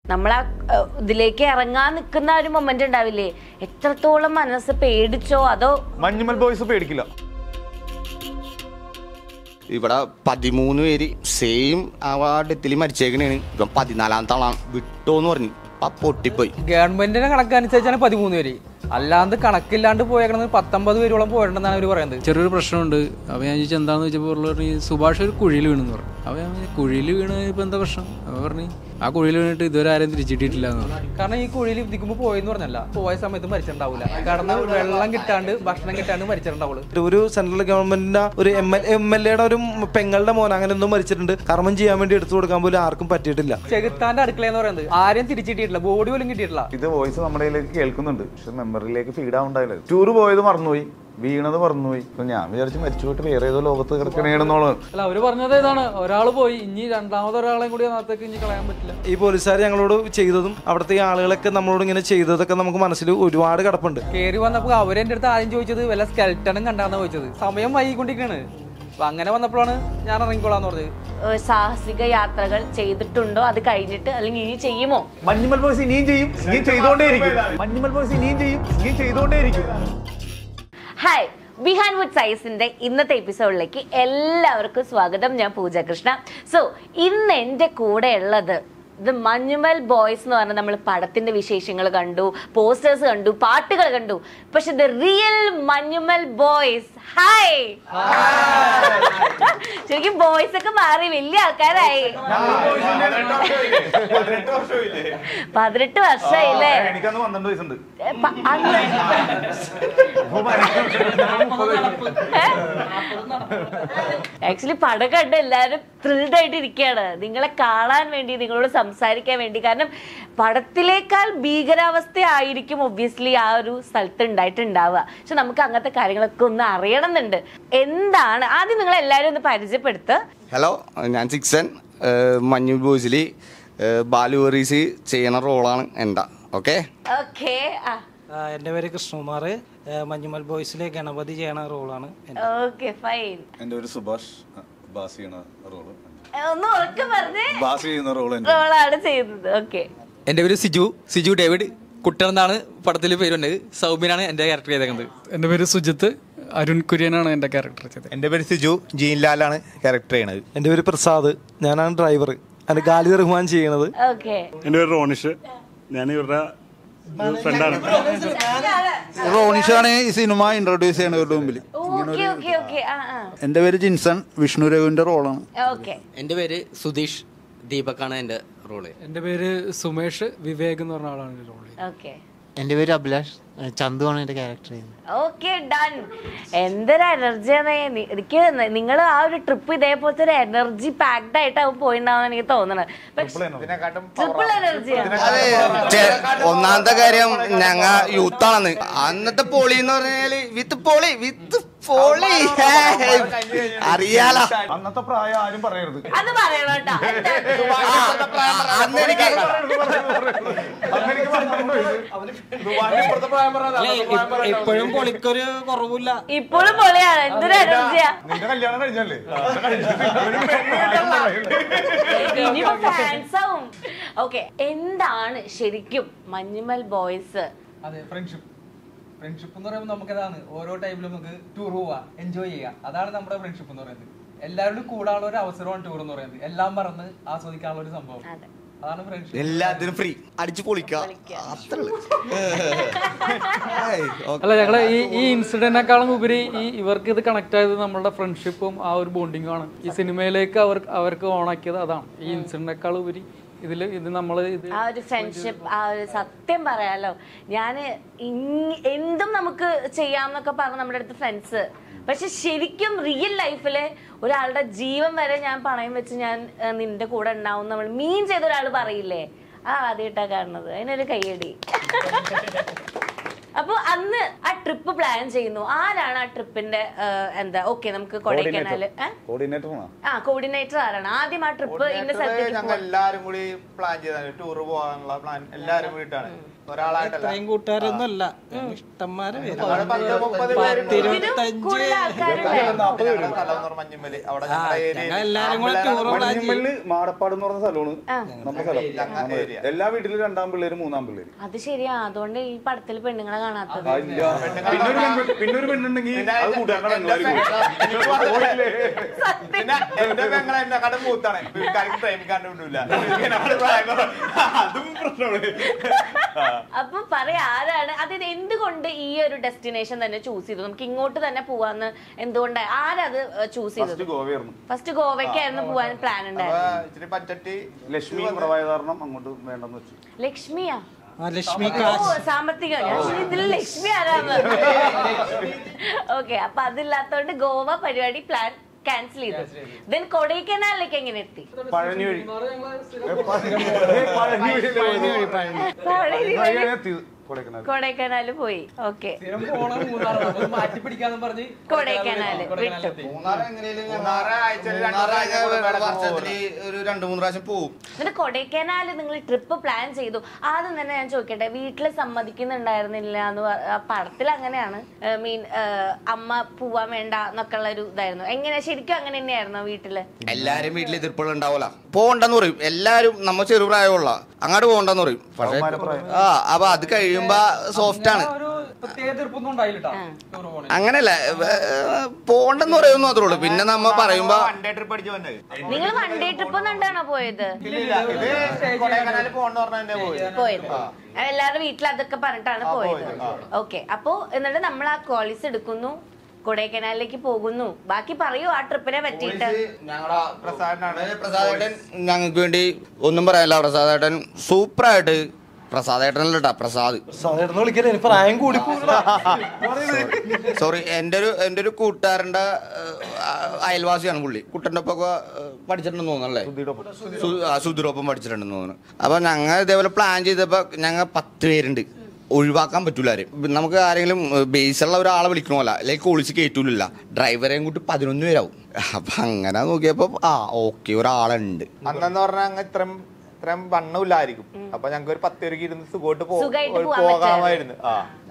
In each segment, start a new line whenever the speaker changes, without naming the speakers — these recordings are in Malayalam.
നമ്മളാ ഏഹ്, ഇതിലേക്ക് ഇറങ്ങാൻ നിൽക്കുന്ന ഒരു മൊമെന്റ് ഉണ്ടാവില്ലേ എത്രത്തോളം മനസ്സ് പേടിച്ചോ അതോ
മഞ്ഞുമൽ ബോയ്സ് പേടിക്കില്ല
ഇവിടെ പതിമൂന്ന് പേര് സെയിം അവാർഡത്തിൽ മരിച്ചേക്കണേണ് ഇപ്പം പതിനാലാമത്തെ ആളാണ് വിട്ടോന്ന് പറഞ്ഞു അപ്പൊ പൊട്ടിപ്പോയി
ഗവൺമെന്റിന്റെ കണക്കനുസരിച്ചാണ് പതിമൂന്ന് പേര് അല്ലാണ്ട് കണക്കില്ലാണ്ട് പോയേക്കണത് പത്തൊമ്പത് പേരോളം പോയിട്ടുണ്ടെന്നാണ് അവർ പറയുന്നത്
ചെറിയൊരു പ്രശ്നമുണ്ട് അപ്പോൾ ഞാൻ ചോദിച്ചാൽ എന്താണെന്ന് വെച്ചപ്പോൾ പുള്ളി പറഞ്ഞു "ഈ സുഭാഷ് ഒരു കുഴിയിൽ വീണെന്ന് പറഞ്ഞു അപ്പോൾ ഞാൻ പറഞ്ഞു, കുഴിയിൽ വീണ് ഇപ്പം എന്താ പ്രശ്നം അപ്പോൾ പറഞ്ഞു ആ കുഴിയിൽ വീണിട്ട് ഇതുവരെ ആരും തിരിച്ചിട്ടിട്ടില്ല എന്ന് പറഞ്ഞു
കാരണം ഈ കുഴിയിൽ ഇതിക്കുമ്പോൾ പോയെന്ന് പറഞ്ഞല്ല പോയ സമയത്ത് മരിച്ചിട്ടുണ്ടാവില്ല കടന്ന് വെള്ളം കിട്ടാണ്ട് ഭക്ഷണം കിട്ടാണ്ട് മരിച്ചിട്ടുണ്ടാവുള്ളൂ
ഒരു സെൻട്രൽ ഗവൺമെന്റിന്റെ ഒരു എം എൽ എം എൽ എയുടെ ഒരു പെങ്ങളുടെ മോൻ അങ്ങനെ ഒന്നും മരിച്ചിട്ടുണ്ട് കർമ്മം ചെയ്യാൻ വേണ്ടി എടുത്തു കൊടുക്കാൻ പോലും ആർക്കും പറ്റിയിട്ടില്ല
ചെകുത്താന്റെ അടുക്കള എന്ന് പറയുന്നത് ആരും തിരിച്ചിട്ടിട്ടില്ല ബോഡി പോലും കിട്ടിയിട്ടില്ല
ഇത് വോയിസ് നമ്മുടെ കയ്യിലേക്ക് കേൾക്കുന്നുണ്ട് പക്ഷെ മെമ്മറിയിലേക്ക് ഫീഡ് ആവുണ്ടായില്ല ടൂർ പോയത് മറന്നുപോയി വീണത് മറന്നുപോയി അപ്പൊ ഞാൻ വിചാരിച്ചു മരിച്ചു പോയിട്ട് വേറെ ഏതോ ലോകത്ത് കിടക്കണേണെന്നുള്ളത്
അല്ല അവർ പറഞ്ഞത് ഇതാണ് ഒരാൾ പോയി ഇനി രണ്ടാമത് ഒരാളെയും കൂടി അതിനകത്തേക്ക് ഇനി കളയാൻ പറ്റില്ല
ഈ പോലീസുകാർ ഞങ്ങളോട് ചെയ്തതും അവിടുത്തെ ഈ ആളുകളൊക്കെ നമ്മളോട് ഇങ്ങനെ ചെയ്തതൊക്കെ നമുക്ക് മനസ്സിൽ ഒരുപാട് കിടപ്പുണ്ട്
കയറി വന്നപ്പോൾ അവരെന്റെ അടുത്ത് ആദ്യം ചോദിച്ചത് വല്ല സ്കെൽറ്റണും കണ്ടാന്ന് ചോദിച്ചത് സമയം വൈകിക്കൊണ്ടിരിക്കുകയാണ് അപ്പൊ അങ്ങനെ വന്നപ്പോഴാണ് ഞാൻ ഇറങ്ങിക്കോളാന്ന് പറഞ്ഞത്
ഏഹ്, സാഹസിക യാത്രകൾ ചെയ്തിട്ടുണ്ടോ അത് കഴിഞ്ഞിട്ട് അല്ലെങ്കിൽ ഇനി ചെയ്യുമോ
മഞ്ഞുമൽ ബോയ്സ് ഇനിയും ചെയ്യും ഇനിയും ചെയ്തുകൊണ്ടേയിരിക്കും മഞ്ഞുമൽ ബോയ്സ് ഇനിയും ചെയ്യും ഇനിയും ചെയ്തുകൊണ്ടേയിരിക്കും
ഹായ് ബിഹാൻഡ് വുഡ് സൈസിന്റെ ഇന്നത്തെ എപ്പിസോഡിലേക്ക് എല്ലാവർക്കും സ്വാഗതം ഞാൻ പൂജ കൃഷ്ണ സോ ഇന്ന് എൻ്റെ കൂടെ ഉള്ളത് ഇത് മഞ്ഞുമൽ ബോയ്സ് എന്ന് പറഞ്ഞ നമ്മൾ പടത്തിന്റെ വിശേഷങ്ങൾ കണ്ടു പോസ്റ്റേഴ്സ് കണ്ടു പാട്ടുകൾ കണ്ടു പക്ഷെ the real Manjummel boys hi ശരിക്കും ബോയ്സ് ഒക്കെ മാറി വലിയ ആൾക്കാരായി പതിനെട്ട് വർഷമായില്ലേ
എനിക്കന്ന് പന്ത്രണ്ട് വയസ്സുണ്ട്
ഏ, പ- അന്ന് ആക്ച്വലി പടം കണ്ട് എല്ലാവരും ത്രിൽഡ് ആയിട്ട് ഇരിക്കുകയാണ് നിങ്ങളെ കാണാൻ വേണ്ടി നിങ്ങളോട് സംസാരിക്കാൻ വേണ്ടി കാരണം പടത്തിലേക്കാൾ ഭീകരാവസ്ഥ ആയിരിക്കും ഒബ്വിയസ്ലി ആ ഒരു സ്ഥലത്ത് ഉണ്ടായിട്ടുണ്ടാവുക പക്ഷെ നമുക്ക് അങ്ങനത്തെ കാര്യങ്ങളൊക്കെ ഒന്ന് അറിയണം എന്നുണ്ട് എന്താണ് ആദ്യം നിങ്ങൾ എല്ലാവരും ഒന്ന് പരിചയപ്പെടുത്ത്
ഹലോ ഞാൻ സിക്സൻ മഞ്ഞു ബോയ്സിൽ ബാലു വറീസ് ചെയ്യണ റോളാണ് എൻ്റെ ഓക്കെ
ഓക്കെ ആ
ആ, എൻ്റെ പേര് കൃഷ്ണകുമാർ മഞ്ഞുമൽ ബോയ്സിലെ ഗണപതി ചെയ്യണ റോളാണ് എൻ്റെ.
ഓക്കെ ഫൈൻ
എൻ്റെ ഒരു സുഭാഷ് ബാസ് ചെയ്യണ റോള്
ഒന്ന് ഉറക്കം പറഞ്ഞേ
ബാസ് ചെയ്യുന്ന റോള് എൻ്റെ
റോളാണ് ചെയ്യുന്നത് ഓക്കെ
എൻ്റെ പേര് സിജു സിജു ഡേവിഡ് കുട്ടനെന്നാണ് പടത്തിൽ പേര് വന്നത് സൗബിനാണ് എൻ്റെ ക്യാരക്ടർ ചെയ്തേക്കുന്നത്
എൻ്റെ പേര് സുജിത്ത് അരുൺ കുര്യനാണ് എൻ്റെ ക്യാരക്ടർ ചെയ്തത്
എൻ്റെ പേര് സിജു ജീൻലാലാണ് ക്യാരക്ടർ ചെയ്യണത്
എൻ്റെ പേര് പ്രസാദ് ഞാനാണ് ഡ്രൈവർ അതിന്റെ ഗാലി റഹ്മാൻ ചെയ്യണത്
ഓക്കെ
എൻ്റെ പേര് റോണിഷ് ഞാൻ ഇവരുടെ ഫ്രണ്ടാണ്
റോണിഷാണ് ഈ സിനിമ ഇൻട്രൊഡ്യൂസ് ചെയ്യണത് ഇവരുടെ മുമ്പിൽ
ഓക്കെ ഓക്കെ ഓക്കെ ആ ആ
എൻ്റെ പേര് ജിൻസൺ വിഷ്ണു രഘുവിൻ്റെ റോളാണ്
ഓക്കെ
എൻ്റെ പേര് സുധീഷ് ദീപക്കാണ് എൻ്റെ റോള്
എൻ്റെ പേര് സുമേഷ് വിവേക് എന്ന് പറഞ്ഞ ആളാണ് എൻ്റെ റോള്
ഓക്കെ
എൻ്റെ പേര് അഭിലാഷ് ചന്തുവാണ് എൻ്റെ ക്യാരക്ടർ ചെയ്യുന്നത്
ഓക്കെ ഡൺ എന്തൊരു എനർജിയാണ് എനിക്ക് നിങ്ങൾ ആ ഒരു ട്രിപ്പ് ഇതേപോലത്തെ ഒരു എനർജി പാക്ഡ് ആയിട്ടാവും പോയിണ്ടാവുന്ന എനിക്ക് തോന്നുന്നത് ട്രിപ്പിൾ എനർജിയാണ്
അതെ ചെ- ഒന്നാമത്തെ കാര്യം ഞങ്ങ യൂത്താണെന്ന് അന്നത്തെ പൊളി എന്ന് പറഞ്ഞാല് വിത്ത് പൊളി വിത്ത് പൊളി ഹേ. അറിയാലോ
അന്നത്തെ പ്രായം ആരും പറയരുത്
അത് പറയണം കേട്ടോ
അന്ന് എനിക്ക്
അന്ന് എനിക്ക് പന്ത്രണ്ട് വയസ്സ്.
ഇപ്പോഴും പൊളിക്കൊരു കുറവില്ല
ഇപ്പോഴും പൊളിയാണ് എന്തൊരു എനർജിയാ
നിന്റെ കല്യാണം കഴിഞ്ഞല്ലേ
ഇനിയിപ്പോ ഫാൻസ് ആവും ഓക്കെ എന്താണ് ശരിക്കും മഞ്ഞുമൽ ബോയ്സ്
അതെ ഫ്രണ്ട്ഷിപ്പ് ഫ്രണ്ട്ഷിപ്പ് എന്ന് പറയുമ്പോൾ നമുക്കതാണ് ഓരോ ടൈമിലും നമുക്ക് ടൂർ പോവാ എൻജോയ് ചെയ്യുക അതാണ് നമ്മുടെ ഫ്രണ്ട്ഷിപ്പ് എന്ന് പറയുന്നത് എല്ലാവരും കൂടാനുള്ള ഒരു അവസരമാണ് ടൂർ എന്ന് പറയുന്നത് എല്ലാം മറന്ന് ആസ്വദിക്കാനുള്ള ഒരു സംഭവം
അതെ.
അതാണ് ഫ്രണ്ട്ഷിപ്പ്
എല്ലാത്തിനും ഫ്രീ അടിച്ചു പൊളിക്കാം അത്രേ ഉള്ളൂ. ഏയ്, ഓക്കേ.
അല്ല ഞങ്ങള് ഈ ഈ ഇൻസിഡന്റിനേക്കാളും ഉപരി ഈ ഇവർക്ക് ഇത് കണക്ട് ആയത് നമ്മളുടെ ഫ്രണ്ട്ഷിപ്പും ആ ഒരു ബോണ്ടിങ്ങും ആണ് ഈ സിനിമയിലേക്ക് അവർ അവർക്ക് ഓണാക്കിയത് അതാണ് ഈ ഇൻസിഡന്റിനേക്കാൾ ഉപരി ഇതിൽ ഇത് നമ്മൾ ഇത്
ആ ഒരു ഫ്രണ്ട്ഷിപ്പ് ആ ഒരു സത്യം പറയാലോ ഞാൻ എന്തും നമുക്ക് ചെയ്യാമെന്നൊക്കെ പറഞ്ഞ നമ്മുടെ അടുത്ത് ഫ്രണ്ട്സ് പക്ഷെ ശരിക്കും റിയൽ ലൈഫില് ഒരാളുടെ ജീവൻ വരെ ഞാൻ പണയം വെച്ച് ഞാൻ ഏഹ്, നിന്റെ കൂടെ ഉണ്ടാവും നമ്മൾ മീൻ ചെയ്ത ഒരാൾ പറയില്ലേ ആ ആദ്യമായിട്ടാ കാണുന്നത് അതിനൊരു കയ്യടി അപ്പൊ അന്ന് ആ ട്രിപ്പ് പ്ലാൻ ചെയ്യുന്നു ആരാണ് ആ ട്രിപ്പിന്റെ എന്താ ഓക്കെ നമുക്ക് കൊടൈക്കനാല് ഏ?
കോർഡിനേറ്റർ ആണോ
ആ കോർഡിനേറ്റർ ആരാണ് ആദ്യം ആ ട്രിപ്പ് ഇന്ന സ്ഥലത്തേക്ക്
ഞങ്ങൾ
പോവാ.
എല്ലാരും കൂടി പ്ലാൻ ചെയ്താണ് ടൂർ പോകാനുള്ള പ്ലാൻ എല്ലാരും കൂടിയിട്ടാണ് ഒരാളായിട്ടല്ല
ഇത്രയും കൂട്ടുകാരൊന്നും അല്ല ഇഷ്ടംമാരെ പേര്
അവിടെ പത്ത് മുപ്പത് പേരുണ്ട്.
പത്തിരുപത്തഞ്ച്
കൂടുതൽ ആൾക്കാരുണ്ടായിരുന്നു
നാപ്പത് പേരുണ്ട്. സ്ഥലം എന്ന് പറഞ്ഞാൽ മഞ്ഞുമ്മല് അവിടെ
ആ,
ഞങ്ങളുടെ ഏരിയയിൽ
ഞങ്ങൾ എല്ലാരും കൂടെ ടൂർ പ്ലാൻ ചെയ്യും
മഞ്ഞുമ്മല് മാടപ്പാട് എന്ന് പറഞ്ഞ സ്ഥലമാണ്
ആ.
നമ്മുടെ സ്ഥലം
ഞങ്ങളുടെ
നമ്മുടെ
ഏരിയ.
എല്ലാ വീട്ടിലും രണ്ടാം പിള്ളേര് മൂന്നാം പിള്ളേര്
അത് ശരിയാ അതുകൊണ്ട് ഈ പടത്തിൽ പെണ്ണുങ്ങളെ കാണാത്തത്
അയ്യോ. പിന്നെ ഒരു പെണ്ണ്- പിന്നെ ഒരു പെണ്ണുണ്ടെങ്കിൽ
പിന്നെ
അത് കൂട്ടുകാരുടെ
എന്റെ
എല്ലാവരും കൂടി.
എനിക്ക് മാത്രമല്ല. പിന്നെ എന്റെ പെങ്ങളെ എന്നെ കട മൂത്താണ് വീട്ടുകാർക്ക് പ്രേമിക്കാണ്ട് വിടൂല ഇങ്ങനെ അവിടെ പ്രായം അതും പ്രശ്നമാണ്
അപ്പൊ പറയാ ആരാണ് അതായത് എന്തുകൊണ്ട് ഈ ഒരു ഡെസ്റ്റിനേഷൻ തന്നെ ചൂസ് ചെയ്തു നമുക്ക് ഇങ്ങോട്ട് തന്നെ പോവാന്ന് എന്തുകൊണ്ട് ആരത് ചൂസ് ചെയ്തത്
ഫസ്റ്റ് ഗോവയായിരുന്നു
ഫസ്റ്റ് ഗോവയ്ക്കായിരുന്നു പോവാൻ പ്ലാൻ
അപ്പൊ
ഉണ്ടായിരുന്നു
ഇച്ചിരി ബഡ്ജറ്റ്
ലക്ഷ്മി കുറവായ കാരണം അങ്ങോട്ട് വേണ്ടെന്ന് വെച്ചു
ലക്ഷ്മിയാ
ആ ലക്ഷ്മി
ഓ
കാശ്
സാമ്പത്തികം ഞാൻ വിചാരിച്ചു ഇതിൽ ലക്ഷ്മി ആരാന്ന് ഓക്കെ അപ്പൊ അതില്ലാത്തോണ്ട് ഗോവ പരിപാടി പ്ലാൻ ക്യാൻസൽ ചെയ്തു ദെൻ കൊടൈക്കനാലിലേക്ക് എങ്ങനെ എത്തി
പഴനി വഴി
ഞങ്ങള്
പഴനി വഴി
പഴനി വഴി
എത്തിയത് കൊടൈക്കനാൽ
കൊടൈക്കനാല് പോയി ഓക്കെ
സ്ഥിരം പോണ മൂന്നാറ് നമുക്ക് മാറ്റി പിടിക്കാന്ന് പറഞ്ഞ്
കൊടൈക്കനാല് വിട്ടു
കൊടൈക്കനാലെത്തി.
മൂന്നാർ എങ്ങനെയും
മൂന്നാറ് ആഴ്ചയിൽ രണ്ട് പ്രാവശ്യം
വർഷത്തില് ഒരു രണ്ടു മൂന്ന് പ്രാവശ്യം പോവും
എന്നിട്ട് കൊടൈക്കനാല് നിങ്ങൾ ട്രിപ്പ് പ്ലാൻ ചെയ്തു ആദ്യം തന്നെ ഞാൻ ചോദിക്കട്ടെ വീട്ടില് സമ്മതിക്കുന്നുണ്ടായിരുന്നില്ല എന്ന് പ- ആ പടത്തിൽ അങ്ങനെയാണ് മീൻ അമ്മ പോവാൻ വേണ്ട എന്നൊക്കെ ഉള്ള ഒരു ഇതായിരുന്നു എങ്ങനെ ശരിക്കും അങ്ങനെ തന്നെയായിരുന്നോ വീട്ടില്
എല്ലാരും വീട്ടിൽ എതിർപ്പുകൾ ഉണ്ടാവൂല പോണ്ടെന്ന് പറയും എല്ലാരും നമ്മ ചെറുപ്രായമുള്ള അങ്ങോട്ട് പോണ്ടെന്ന് പറയും പക്ഷെ ആ അപ്പൊ അത് കഴിയുമ്പോ സോഫ്റ്റ് ആണ്
ഒരു പ്രത്യേക തീർപ്പൊന്നും ഉണ്ടായില്ല ടൂർ പോണേ
അങ്ങനെയല്ല പോണ്ടെന്ന് പറയുന്നു മാത്രമേ ഉള്ളൂ പിന്നെ നമ്മ പറയുമ്പോ
വൺ ഡേ ട്രിപ്പ് അടിച്ചു വന്നത്
നിങ്ങൾ വൺ ഡേ ട്രിപ്പ് ഒന്നുണ്ടാണോ പോയത്
ഇല്ലില്ല ഇത് കൊടൈക്കനാലിൽ പോകണമെന്ന് പറഞ്ഞ തന്നെ പോയി
പോയത് എല്ലാവരുടെ വീട്ടിൽ അതൊക്കെ പറഞ്ഞിട്ടാണ്
ആ,
പോയത്
പോയത്, ആ.
ഓക്കെ അപ്പോ എന്നിട്ട് നമ്മൾ ആ കോളേജ് എടുക്കുന്നു കൊടൈക്കനാലിലേക്ക് പോകുന്നു ബാക്കി പറയൂ ആ ട്രിപ്പിനെ പറ്റിയിട്ട്
ഞങ്ങളുടെ
പ്രസാദനാണ്
പ്രസാദേട്ടൻ ഞങ്ങൾക്ക് വേണ്ടി ഒന്നും പറയാനില്ല പ്രസാദേട്ടൻ സൂപ്പറായിട്ട് പ്രസാദേട്ടനല്ല കേട്ടാ പ്രസാദ്
സാധാരണ വിളിക്കല്ലേ എനിക്ക് പ്രായം കൂടി
സോറി എൻ്റെ ഒരു എൻ്റെ ഒരു കൂട്ടുകാരൻ്റെ ഏഹ്, അയൽവാസിയാണ് പുള്ളി കുട്ടൻ്റെ ഒപ്പം ഒക്കെ ഏഹ്, പഠിച്ചിട്ടുണ്ടെന്ന് തോന്നുന്നല്ലേ സുധീറൊപ്പം പഠിച്ചിട്ടുണ്ടെന്ന് തോന്നുന്നു അപ്പൊ ഞങ്ങൾ ഇതേപോലെ പ്ലാൻ ചെയ്തപ്പോ ഞങ്ങൾ പത്ത് പേരുണ്ട് ഒഴിവാക്കാൻ പറ്റൂല ആരും ഇപ്പൊ നമുക്ക് ആരെങ്കിലും ബേസുള്ള ഒരാളെ വിളിക്കണമല്ല അല്ലെങ്കിൽ ഒളിച്ച് കയറ്റൂലില്ല ഡ്രൈവറെയും കൂട്ടി പതിനൊന്ന് പേരാവും അപ്പൊ അങ്ങനെ നോക്കിയപ്പോ ആ ഓക്കെ ഒരാളുണ്ട്
അന്നെന്ന് പറഞ്ഞാൽ അങ്ങ് ഇത്രയും ഇത്രയും വണ്ണമില്ലായിരിക്കും അപ്പൊ ഞങ്ങൾക്ക് ഒരു പത്ത് പേർക്ക് ഇരുന്ന് സുഖമായിട്ട് പോ-
സുഖായിട്ട് പോവാൻ
പോകാമായിരുന്നു ആ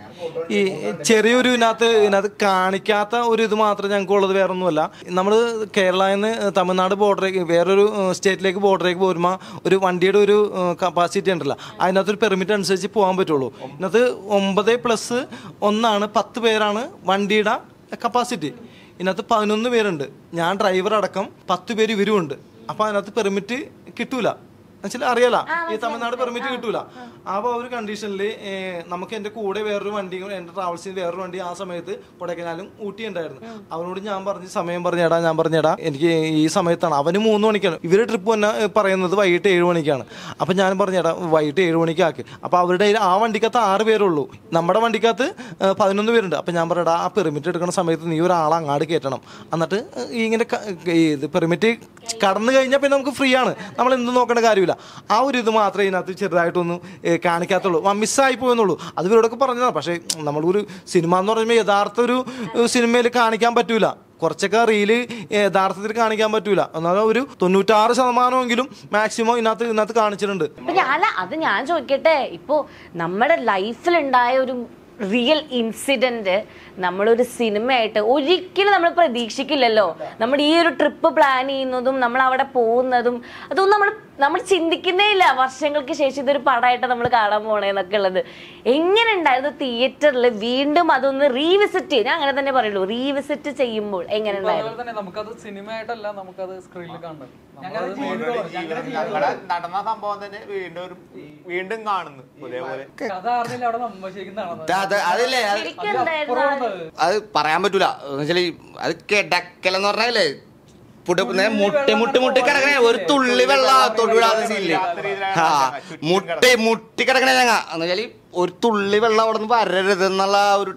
ഈ ചെറിയൊരു ഇതിനകത്ത് ഇതിനകത്ത് കാണിക്കാത്ത ഒരു ഇത് മാത്രം ഞങ്ങൾക്ക് ഉള്ളത് വേറെ ഒന്നുമല്ല നമ്മൾ കേരളയിൽ നിന്ന് തമിഴ്നാട് ബോർഡറേക്ക് വേറൊരു സ്റ്റേറ്റിലേക്ക് ബോർഡറേക്ക് പോരുമ്പോൾ ഒരു വണ്ടിയുടെ ഒരു കപ്പാസിറ്റി ഉണ്ടല്ലോ അതിനകത്ത് ഒരു പെർമിറ്റ് അനുസരിച്ച് പോകാൻ പറ്റുള്ളൂ ഇതിനകത്ത് ഒമ്പത് പ്ലസ് ഒന്നാണ് പത്ത് പേരാണ് വണ്ടിയുടെ കപ്പാസിറ്റി ഇതിനകത്ത് പതിനൊന്ന് പേരുണ്ട് ഞാൻ ഡ്രൈവർ അടക്കം പത്ത് പേര് ഇവരും ഉണ്ട് അപ്പോൾ അതിനകത്ത് പെർമിറ്റ് കിട്ടൂല എന്നുവെച്ചാൽ അറിയാല ഈ തമിഴ്നാട് പെർമിറ്റ് കിട്ടൂല അപ്പോൾ ആ ഒരു കണ്ടീഷനിൽ നമുക്ക് എൻ്റെ കൂടെ വേറൊരു വണ്ടിയും എൻ്റെ ട്രാവൽസിന് വേറൊരു വണ്ടി ആ സമയത്ത് കൊടൈക്കനാലും ഊട്ടി ഉണ്ടായിരുന്നു അവനോട് ഞാൻ പറഞ്ഞ് സമയം പറഞ്ഞേടാ ഞാൻ പറഞ്ഞേടാ എനിക്ക് ഈ സമയത്താണ് അവന് മൂന്ന് മണിക്കാണ് ഇവരുടെ ട്രിപ്പ് തന്നെ ഏ, പറയുന്നത് വൈകിട്ട് ഏഴ് മണിക്കാണ് അപ്പം ഞാൻ പറഞ്ഞേടാ വൈകിട്ട് ഏഴ് മണിക്ക് ആക്കി അപ്പോൾ അവരുടെ കയ്യിൽ ആ വണ്ടിക്കകത്ത് ആറ് പേരുള്ളൂ നമ്മുടെ വണ്ടിക്കകത്ത് ഏ, പതിനൊന്ന് പേരുണ്ട് അപ്പം ഞാൻ പറയടാ ആ പെർമിറ്റ് എടുക്കുന്ന സമയത്ത് നീ ഒരാളെ അങ്ങാട് കയറ്റണം എന്നിട്ട് ഈ ഇങ്ങനെ ക- ഈ ഇത് പെർമിറ്റ് കടന്നു കഴിഞ്ഞാൽ പിന്നെ നമുക്ക് ഫ്രീ ആണ് നമ്മൾ എന്ത് നോക്കേണ്ട കാര്യമില്ല ആ ഒരു ഇത് മാത്രമേ ഇതിനകത്ത് ചെറുതായിട്ടൊന്നും ഏ, കാണിക്കാത്തുള്ളൂ ആ മിസ്സായി പോയെന്നുള്ളൂ അത് ഇവരോടൊക്കെ പറഞ്ഞതാണ് പക്ഷേ നമ്മളൊരു സിനിമ എന്ന് പറയുമ്പോൾ യഥാർത്ഥ ഒരു സിനിമയിൽ കാണിക്കാൻ പറ്റൂല കുറച്ചൊക്കെ റീല് യഥാർത്ഥത്തിൽ കാണിക്കാൻ പറ്റൂല എന്നാൽ ഒരു തൊണ്ണൂറ്റാറ് ശതമാനമെങ്കിലും മാക്സിമം ഇതിനകത്ത് ഇതിനകത്ത് കാണിച്ചിട്ടുണ്ട്
അപ്പൊ ഞാൻ അത് ഞാൻ ചോദിക്കട്ടെ ഇപ്പോ നമ്മുടെ ലൈഫിൽ ഉണ്ടായ ഒരു റിയൽ ഇൻസിഡന്റ് നമ്മളൊരു സിനിമയായിട്ട് ഒരിക്കലും നമ്മൾ പ്രതീക്ഷിക്കില്ലല്ലോ നമ്മുടെ ഈ ഒരു ട്രിപ്പ് പ്ലാൻ ചെയ്യുന്നതും നമ്മൾ അവിടെ പോകുന്നതും അതൊന്നും നമ്മൾ നമ്മൾ ചിന്തിക്കുന്നേ ഇല്ല വർഷങ്ങൾക്ക് ശേഷം ഇതൊരു പടമായിട്ട് നമ്മൾ കാണാൻ പോണേന്നൊക്കെ ഉള്ളത് എങ്ങനെ ഉണ്ടായിരുന്നു തിയേറ്ററിൽ വീണ്ടും അതൊന്ന് റീവിസിറ്റ് ചെയ്യും ഞാൻ അങ്ങനെ തന്നെ പറയുള്ളൂ റീവിസിറ്റ് ചെയ്യുമ്പോൾ എങ്ങനെ ഉണ്ടായിരുന്നു
അതുപോലെ തന്നെ നമുക്കത് സിനിമയായിട്ടല്ല നമുക്കത് സ്ക്രീനിൽ കാണണം
ഞങ്ങളുടെ ജീവിതം ഞങ്ങളുടെ
ഞങ്ങളുടെ നടന്ന സംഭവം തന്നെ വീണ്ടും ഒരു വീണ്ടും കാണുന്നു ഇതേപോലെ
കഥ അറിഞ്ഞില്ല അവിടെ നമ്മ ശരിക്കും നടന്നത്
അത് അതില്ലേ അത്
ശരിക്കും എന്തായിരുന്നു ആ-
അത് പറയാൻ പറ്റൂല എന്നുവെച്ചാല് അത് കിടക്കലെന്ന് പറഞ്ഞാലേ പുട്ട് മുട്ടി മുട്ടി മുട്ടി കിടക്കണേ ഒരു തുള്ളി വെള്ളം തൊടുവിടാതെ സീനില് ആ മുട്ടി മുട്ടി കിടക്കണേ ഞങ്ങ എന്നുവെച്ചാല് ഒരു തുള്ളി വെള്ളം അവിടെ നിന്ന് വരരുത് എന്നുള്ള ആ ഒരു ട്രിപ്പ്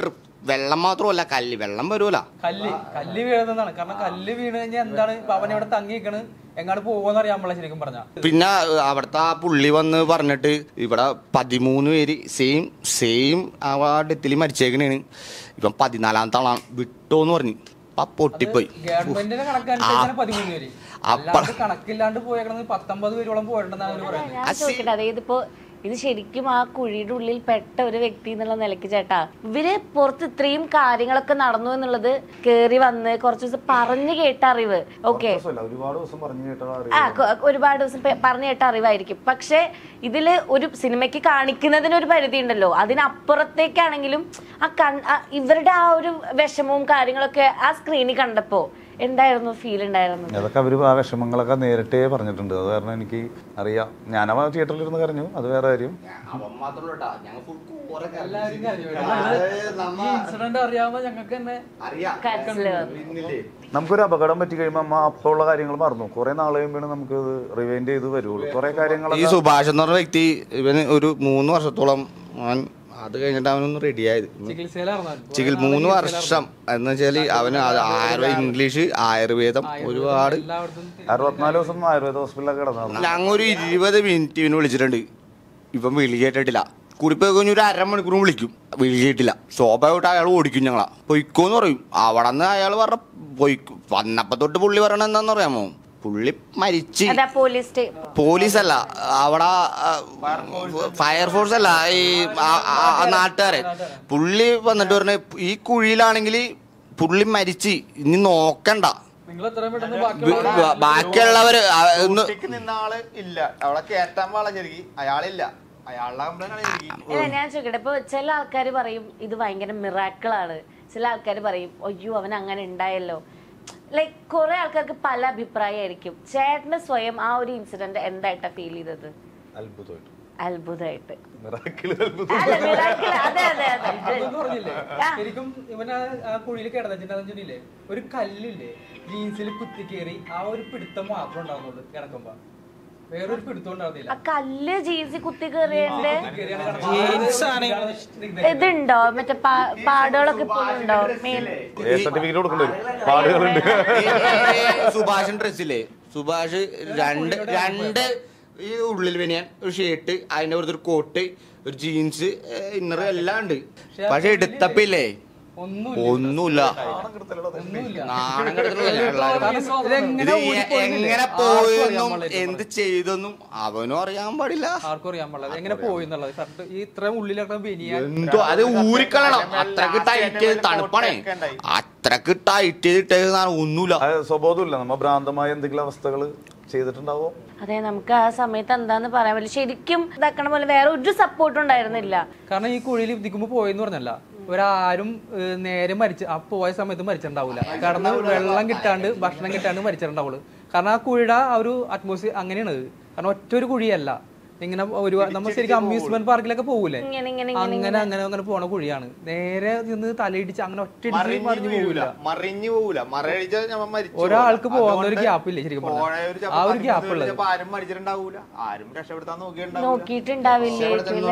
വെള്ളം മാത്രമല്ല കല്ല് വെള്ളം വരുമല്ല
കല്ല് കല്ല് വീഴുന്നതാണ് കാരണം കല്ല് വീണ് കഴിഞ്ഞാൽ എന്താണ് ഇപ്പൊ അവൻ ഇവിടെ തങ്ങി നിൽക്കണ് എങ്ങാട് പോകുമെന്ന് അറിയാൻ പാടില്ല ശരിക്കും പറഞ്ഞാ
പിന്നെ ഏഹ്, അവിടുത്തെ ആ പുള്ളി വന്ന് പറഞ്ഞിട്ട് ഇവിടെ പതിമൂന്ന് പേര് സെയിം സെയിം ആ ഡെത്തിൽ മരിച്ചേക്കണേണ് ഇപ്പം പതിനാലാമത്തെ ആളാണ് വിട്ടോന്ന് പറഞ്ഞു അപ്പൊ പൊട്ടിപ്പോയി
ഗവൺമെന്റിന്റെ കണക്കനുസരിച്ചാണ് പതിമൂന്ന് പേര്
അപ്പ-
അല്ലാണ്ട് കണക്കില്ലാണ്ട് പോയേക്കണത് പത്തൊമ്പത് പേരോളം പോയിട്ടുണ്ടെന്നാണ് അവര് പറയുന്നത്
ഞാൻ ചോദിക്കട്ടെ അതായത് ഇപ്പോ ഇത് ശരിക്കും ആ കുഴിയുടെ ഉള്ളിൽ പെട്ട ഒരു വ്യക്തി എന്നുള്ള നിലയ്ക്ക് ചേട്ടാ ഇവര് പുറത്ത് ഇത്രയും കാര്യങ്ങളൊക്കെ നടന്നു എന്നുള്ളത് കേറി വന്ന് കുറച്ച് ദിവസം പറഞ്ഞു കേട്ട അറിവ് ഓക്കെ
രസമല്ല, ഒരുപാട് ദിവസം പറഞ്ഞു കേട്ടോ
ആ കൊ- ഒരുപാട് ദിവസം പെ- പറഞ്ഞു കേട്ട അറിവായിരിക്കും പക്ഷെ ഇതില് ഒരു സിനിമയ്ക്ക് കാണിക്കുന്നതിന് ഒരു പരിധി ഉണ്ടല്ലോ അതിനപ്പുറത്തേക്കാണെങ്കിലും ആ കൺ ആ ഇവരുടെ ആ ഒരു വിഷമവും കാര്യങ്ങളൊക്കെ ആ സ്ക്രീനിൽ കണ്ടപ്പോ എന്തായിരുന്നു ഫീൽ ഉണ്ടായിരുന്നു
അതൊക്കെ അവർ ആ വിഷമങ്ങളൊക്കെ നേരിട്ടേ പറഞ്ഞിട്ടുണ്ട് അത് കാരണം എനിക്ക് അറിയാം ഞാൻ ആ തിയേറ്ററിൽ ഇരുന്ന് കരഞ്ഞു അത് വേറെ കാര്യം
അവൻ മാത്രമല്ല ഞങ്ങൾ ഫുൾ
എല്ലാവരും കരഞ്ഞു
ഈ ഇൻസിഡന്റ് അറിയാവുന്ന ഞങ്ങൾക്ക് തന്നെ
കരച്ചില് വന്നു.
നമുക്കൊരു അപകടം പറ്റി കഴിയുമ്പോൾ അമ്മ അപ്പോൾ ഉള്ള കാര്യങ്ങൾ മറന്നു കുറെ നാൾ കഴിയുമ്പോഴാണ് നമുക്ക് ഇത് റിവൈൻഡ് ചെയ്ത് വരുള്ളൂ കുറെ
ഈ
കാര്യങ്ങൾ
സുഭാഷ് എന്ന് പറഞ്ഞ വ്യക്തി ഇവന് ഒരു മൂന്ന് വർഷത്തോളം അവൻ അത് കഴിഞ്ഞിട്ട് അവനൊന്ന് റെഡിയായത്
ചികിത്സയിലായിരുന്നു
ചികിൽ മൂന്ന് വർഷം എന്ന് വെച്ചാല് അവന് അത് ആയുർവേദ ഇംഗ്ലീഷ് ആയുർവേദം ഒരുപാട്
എല്ലായിടത്തും
അറുപത്തിനാല് ദിവസം ആയുർവേദ ഹോസ്പിറ്റലൊക്കെ കിടന്നു
ഞങ്ങൾ ഒരു ഇരുപത് മിനിറ്റ് ഇവന് വിളിച്ചിട്ടുണ്ട് ഇവൻ വിളി കേട്ടിട്ടില്ല കൂടിപ്പോയി കഴിഞ്ഞ ഒരു അരമണിക്കൂർ വിളിക്കും വിളി കേട്ടില്ല സ്വാഭാവികമായിട്ട് അയാൾ ഓടിക്കും ഞങ്ങളാ പൊയ്ക്കോന്ന് പറയും അവിടെ നിന്ന് അയാൾ പറഞ്ഞ പൊയ്ക്കും വന്നപ്പോ തൊട്ട് പുള്ളി പറയണ എന്താന്ന് പറയാമോ പുള്ളി മരിച്ച്
അതാ പോലീസ് സ്റ്റേ
പോലീസ് അല്ല അവിടെ ഫയർഫോഴ്സ് അല്ല ഈ ആ- ആ- ആ നാട്ടുകാരെ പുള്ളി വന്നിട്ട് പറഞ്ഞ ഈ കുഴിയിലാണെങ്കിൽ പുള്ളി മരിച്ച് ഇനി നോക്കണ്ട
നിങ്ങൾ എത്രയും പെട്ടെന്ന്
ബ-
ബാക്കി
ബ- ബാക്കിയുള്ളവര് ആ- ഒന്ന്
ഒറ്റയ്ക്ക് നിന്ന ആള് ഇല്ല അവിടെ കേറ്റാൻ പാടില്ല ശരിക്കും അയാളില്ല അയാളുടെ കംപ്ലൈന്റ് ആണ് ശരിക്കും
അല്ല ഞാൻ ചോദിക്കട്ടെ ഇപ്പൊ ചില ആൾക്കാർ പറയും ഇത് ഭയങ്കര മിറാക്കിളാണ് ചില ആൾക്കാർ പറയും അയ്യോ അവൻ അങ്ങനെ ഉണ്ടായല്ലോ ലൈക്ക് കുറെ ആൾക്കാർക്ക് പല അഭിപ്രായമായിരിക്കും ചേട്ടന് സ്വയം ആ ഒരു ഇൻസിഡന്റ് എന്തായിട്ടാ ഫീൽ ചെയ്തത്
അത്ഭുതമായിട്ട്
അത്ഭുതമായിട്ട്
മിറാക്കിൾ അത്ഭുതം
അല്ല miracle, അതെ അതെ അതെ
അതെന്ന് പറഞ്ഞില്ലേ
ആ.
ശരിക്കും ഇവൻ ആ- ആ കുഴിയിൽ കിടന്നിട്ടുണ്ടെന്നില്ലേ ഒരു കല്ലില്ലേ ജീൻസിൽ കുത്തി കയറി ആ ഒരു പിടുത്തം മാത്രം ഉണ്ടാവുന്നുള്ളൂ കിടക്കുമ്പോ വേറൊരു പിടുത്തം ഉണ്ടാവുന്നില്ല
ആ കല്ല് ജീൻസി കുത്തി കയറിയതിന്റെ
കയറിയാണ് കിടക്കുന്നത്.
ഇതുണ്ടോ മറ്റേ പാ- പാടുകളൊക്കെ ഇപ്പോഴും ഉണ്ടോ മെയിൻ
എ സർട്ടിഫിക്കറ്റ് കൊടുക്കേണ്ടി വരും പാടുകളുണ്ട്
സുഭാഷൻ ഡ്രസ്സില്ലേ സുഭാഷ് രണ്ട് രണ്ട് ഈ ഉള്ളിൽ വെനിയാൻ ഒരു ഷർട്ട് അതിന്റെ പുറത്ത് ഒരു കോട്ട് ഒരു ജീൻസ് ഇന്നർ എല്ലാം ഉണ്ട് പക്ഷെ എടുത്തപ്പില്ലേ
ഒന്നുമില്ല
ഒന്നുമില്ല
ഒന്നുമില്ല
നാണം കെടുത്തിട്ടുള്ള ഇത്
ഇതെങ്ങനെ
എ- എങ്ങനെ പോയെന്നും എന്ത് ചെയ്തെന്നും അവനും അറിയാൻ പാടില്ല
ആർക്കും അറിയാൻ പാടില്ല എങ്ങനെ പോയി എന്നുള്ളത് ഷർട്ട് ഈ ഇത്രയും ഉള്ളിലൊക്കെ ബനിയാൻ
എന്തോ അത് ഊരിക്കളയണം അത്രക്ക് ടൈറ്റ് ചെയ്ത് തണുപ്പാണേ അത്രക്ക് ടൈറ്റ് ചെയ്തിട്ടേക്കുന്ന ഒന്നുമില്ല
അത് സ്വബോധമില്ല നമ്മ ഭ്രാന്തമായ എന്തെങ്കിലും അവസ്ഥകൾ ചെയ്തിട്ടുണ്ടാവോ
അതെ നമുക്ക് ആ സമയത്ത് എന്താന്ന് പറയാൻ പറ്റില്ല ശരിക്കും ഇതാക്കണ പോലെ വേറെ ഒരു സപ്പോർട്ടും ഉണ്ടായിരുന്നില്ല
കാരണം ഈ കുഴിയിൽ ഇതിക്കുമ്പോ പോയെന്ന് പറഞ്ഞല്ല ഒരാരും ഏഹ്, നേരെ മരിച്ച ആ പോയ സമയത്ത് മരിച്ചിട്ടുണ്ടാവില്ല കാരണം വെള്ളം കിട്ടാണ്ട് ഭക്ഷണം കിട്ടാണ്ട് മരിച്ചിട്ടുണ്ടാവുള്ളൂ കാരണം ആ കുഴിയുടെ ആ ഒരു അറ്റ്മോസ്ഫിയർ അങ്ങനെയാണ് ഇത്. കാരണം ഒറ്റ ഒരു കുഴിയല്ല ഇങ്ങനെ ഒരു നമ്മൾ ശരിക്കും അമ്യൂസ്മെന്റ് പാർക്കിലൊക്കെ പോകൂലേ
ഇങ്ങനെ ഇങ്ങനെ
അങ്ങനെ അങ്ങനെ അങ്ങനെ പോണ കുഴിയാണ് നേരെ നിന്ന് തലയിടിച്ച് അങ്ങനെ ഒറ്റ മറിഞ്ഞു
മറിഞ്ഞു
പോകില്ല
വീഴൂല മറിഞ്ഞു പോകൂല മറയടിച്ച ഞമ്മ മരിച്ചു
ഒരാൾക്ക്
പോകും.
പോകുന്ന ഒരു
അതുകൊണ്ട്
ഗ്യാപ്പ് ഇല്ലേ ശരിക്കും
പോണ
പറഞ്ഞാൽ
ഒരു
ആ ഒരു
ചിലപ്പോ
ഗ്യാപ്പ് ഉള്ളത്
ചിലപ്പോ ആരും മരിച്ചിട്ടുണ്ടാവൂല ആരും രക്ഷപ്പെടുത്താൻ നോക്കിയിട്ടുണ്ടാവൂല
നോക്കിയിട്ടുണ്ടാവില്ലേ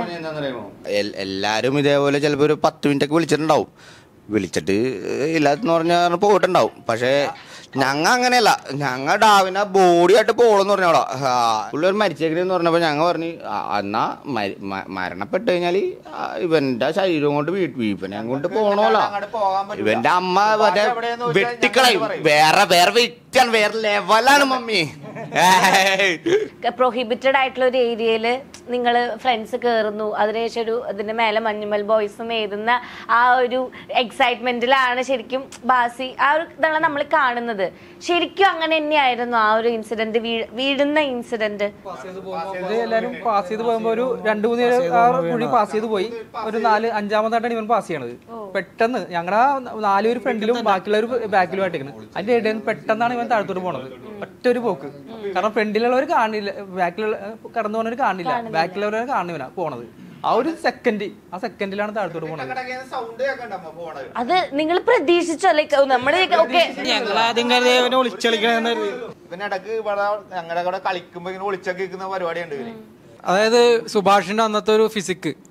എൽ- എല്ലാരും ഇതേപോലെ ചിലപ്പോ ഒരു പത്ത് മിനിറ്റ് ഒക്കെ വിളിച്ചിട്ടുണ്ടാവും വിളിച്ചിട്ട് ഇല്ലാത്തെന്ന് പറഞ്ഞാൽ പോയിട്ടുണ്ടാവും പക്ഷേ ഞങ്ങ അങ്ങനെയല്ല ഞങ്ങ ഡാവിനെ ബോഡി ആയിട്ട് പോകണമെന്ന് പറഞ്ഞോളാ പുള്ളി ഒരു മരിച്ചേക്കണെന്ന് പറഞ്ഞപ്പോ ഞങ്ങ പറഞ്ഞു "ആ, എന്നാ മരി- മ- മരണപ്പെട്ട് കഴിഞ്ഞാല് ആ, ഇവന്റെ ശരീരം കൊണ്ട് വീട്ട് ഇവനെ കൊണ്ട് പോണോല്ലോ
അങ്ങോട്ട് പോകാൻ പറ്റൂല.
ഇവന്റെ അമ്മ മറ്റേ
എവിടെയെന്ന് ചോദിച്ചാൽ
വെട്ടിക്കളയും
ഞങ്ങൾ പറയും.
വേറെ വേറെ വ്യക്തിയാണ് വേറെ ലെവലാണ് മമ്മി ഏയ്.
പ്രൊഹിബിറ്റഡ് ആയിട്ടുള്ള ഒരു ഏരിയയിൽ നിങ്ങൾ ഫ്രണ്ട്സ് കയറുന്നു അതിനുശേഷം ഒരു അതിന്റെ മേലെ മഞ്ഞുമൽ ബോയ്സും എഴുതുന്ന ആ ഒരു എക്സൈറ്റ്മെന്റിലാണ് ശരിക്കും ബാസി ആ ഒരു ഇതാണ് നമ്മൾ കാണുന്നത് ശരിക്കും അങ്ങനെ തന്നെയായിരുന്നു ആ ഒരു ഇൻസിഡന്റ് വീഴുന്ന ഇൻസിഡന്റ്
ഇത് എല്ലാരും പാസ് ചെയ്ത് പോകുമ്പോ ഒരു രണ്ടു മൂന്ന് പേര് ആ കുഴി പാസ് ചെയ്ത് പോയി ഒരു നാല് അഞ്ചാമതായിട്ടാണ് ഇവൻ പാസ് ചെയ്യണത് പെട്ടെന്ന് ഞങ്ങളുടെ നാല് പേര് ഫ്രണ്ടിലും ബാക്കിയുള്ളവർ ബാക്കിലും ആയിട്ടേക്കുന്നത് അതിന്റെ ഇടയിൽ നിന്ന് പെട്ടെന്നാണ് ഇവൻ താഴത്തോട്ട് പോണത് ഒറ്റ ഒരു പോക്ക് കാരണം ഫ്രണ്ടിലുള്ളവർ കാണില്ല ബാക്കിലുള്ള കടന്നു പോകുന്നവർ കാണില്ല ബാക്കിലുള്ളവർ കാണില്ല പോണത് ആ ഒരു സെക്കൻഡ് ആ സെക്കൻഡിലാണ് താഴത്തോട്ട് പോണത്
സൗണ്ട് കേൾക്കണ്ടമ്മ പോണത്
അത് നിങ്ങൾ പ്രതീക്ഷിച്ചോ ലൈക്ക് നമ്മുടെ ഓക്കെ
ഞങ്ങൾ ആദ്യം കരുതി അവനെ ഒളിച്ചളിക്കണെന്ന് കരുതി.
പിന്നെ ഇടക്ക് ഇവിടെ ഞങ്ങളുടെ കൂടെ കളിക്കുമ്പോ ഇങ്ങനെ ഒളിച്ചൊക്കെ നിൽക്കുന്ന പരിപാടിയുണ്ട് ഇവര്
അതായത് സുഭാഷിന്റെ അന്നത്തെ ഒരു ഫിസിക്ക്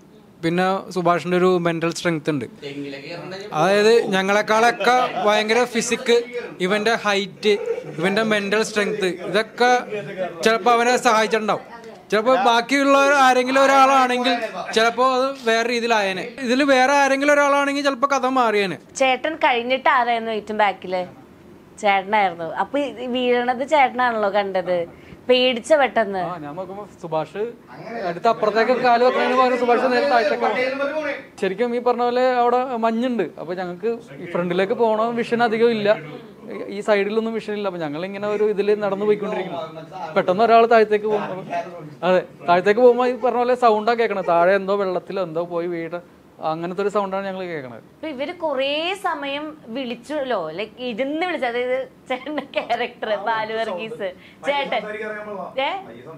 പിന്നെ സുഭാഷിന്റെ ഒരു മെന്റൽ സ്ട്രെങ്ത് ഉണ്ട് അതായത് ഞങ്ങളെക്കാളൊക്കെ ഭയങ്കര ഫിസിക്ക് ഇവന്റെ ഹൈറ്റ് ഇവന്റെ മെന്റൽ സ്ട്രെങ്ത് ഇതൊക്കെ ചിലപ്പോൾ അവനെ സഹായിച്ചിട്ടുണ്ടാവും ചിലപ്പോൾ ബാക്കിയുള്ള ആരെങ്കിലും ഒരാളാണെങ്കിൽ ചിലപ്പോൾ അത് വേറെ രീതിയിലായേനെ ഇതിൽ വേറെ ആരെങ്കിലും ഒരാളാണെങ്കിൽ ചിലപ്പോൾ കഥ മാറിയേനെ
ചേട്ടൻ കഴിഞ്ഞിട്ട് ആരായിരുന്നു ഏറ്റവും ബാക്കില് ചേട്ടനായിരുന്നു അപ്പൊ ഈ വീഴണത് ചേട്ടനാണല്ലോ കണ്ടത് പേടിച്ച പെട്ടെന്ന്
ആ ഞാൻ നോക്കുമ്പോ സുഭാഷ് അടുത്ത അപ്പുറത്തേക്ക് കാല് വെക്കുന്നതിന് പകരം സുഭാഷ് നേരെ താഴത്തേക്ക് പോകും. ശരിക്കും ഈ പറഞ്ഞ പോലെ അവിടെ മഞ്ഞുണ്ട് അപ്പൊ ഞങ്ങൾക്ക് ഈ ഫ്രണ്ടിലേക്ക് പോകണ വിഷൻ അധികം ഇല്ല ഈ- ഈ സൈഡിലൊന്നും വിഷൻ ഇല്ല അപ്പൊ ഞങ്ങൾ ഇങ്ങനെ ഒരു ഇതിൽ നടന്നു പോയിക്കൊണ്ടിരിക്കുന്നു പെട്ടെന്ന് ഒരാൾ താഴത്തേക്ക് പോകും അതെ താഴത്തേക്ക് പോകുമ്പോൾ ഈ പറഞ്ഞ പോലെ സൗണ്ടാ കേൾക്കണത് താഴെ എന്തോ വെള്ളത്തിലോ എന്തോ പോയി വീട് അങ്ങനത്തെ ഒരു സൗണ്ടാണ് ഞങ്ങൾ കേൾക്കണത്
അപ്പൊ ഇവര് കൊറേ സമയം വിളിച്ചല്ലോ ലൈക്ക് ഇരുന്ന് വിളിച്ചു അതായത് ചേട്ടന്റെ ക്യാരക്ടർ ബാലു വർഗീസ് ചേട്ടൻ ഏ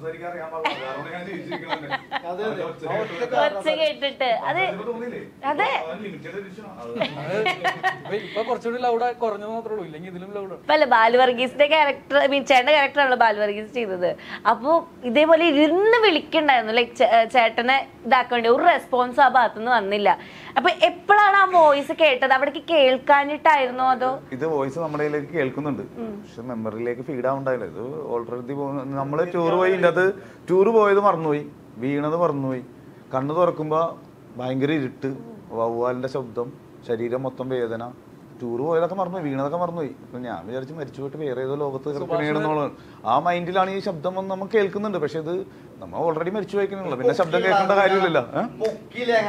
ഒച്ച കേട്ടിട്ട് അത് അതെ
അപ്പൊ ഇപ്പൊ കുറച്ചുകൂടി ലൗഡ് കുറഞ്ഞു മാത്രമേ ഉള്ളൂ ഇല്ലെങ്കിൽ ഇതിലും ലൗഡ്
അല്ല ബാലു വർഗീസിന്റെ ക്യാരക്ടർ ഐ മീൻ ചേട്ടന്റെ ക്യാരക്ടറാണല്ലോ ബാലു വർഗീസ് ചെയ്തത് അപ്പൊ ഇതേപോലെ ഇരുന്ന് വിളിക്കണ്ടായിരുന്നു ലൈക്ക് ചേട്ടനെ ഇതാക്കാൻ വേണ്ടി ഒരു റെസ്പോൺസ് ആ ഭാഗത്തുനിന്ന് വന്നില്ല അപ്പൊ എപ്പോഴാണ് ആ വോയിസ് കേട്ടത് അവിടേക്ക് കേൾക്കാനിട്ടായിരുന്നോ അതോ
ഇത് വോയിസ് നമ്മുടെ ഇതിലേക്ക് കേൾക്കുന്നുണ്ട് പക്ഷെ മെമ്മറിയിലേക്ക് ഫീഡ് ആവുണ്ടായില്ല ഇത് ഓൾറെഡി നമ്മൾ ടൂർ പോയി ഇതിൻ്റെ അത് ടൂർ പോയത് മറന്നുപോയി വീണത് മറന്നുപോയി കണ്ണ് തുറക്കുമ്പോൾ ഭയങ്കര ഇരുട്ട് വവ്വാലിൻ്റെ ശബ്ദം ശരീരം മൊത്തം വേദന ടൂർ പോയതൊക്കെ മറന്നുപോയി വീണതൊക്കെ മറന്നുപോയി അപ്പൊ ഞാൻ വിചാരിച്ചു മരിച്ചു പോയിട്ട് വേറെ ഏതോ ലോകത്ത് കിടക്കണേന്നുള്ളത് ആ മൈൻഡിലാണ് ഈ ശബ്ദം വന്ന് നമുക്ക് കേൾക്കുന്നുണ്ട് പക്ഷെ ഇത് നമ്മൾ ഓൾറെഡി മരിച്ചു പോയിക്കണല്ലോ പിന്നെ ശബ്ദം കേൾക്കേണ്ട കാര്യമില്ലല്ലോ ഏഹ്?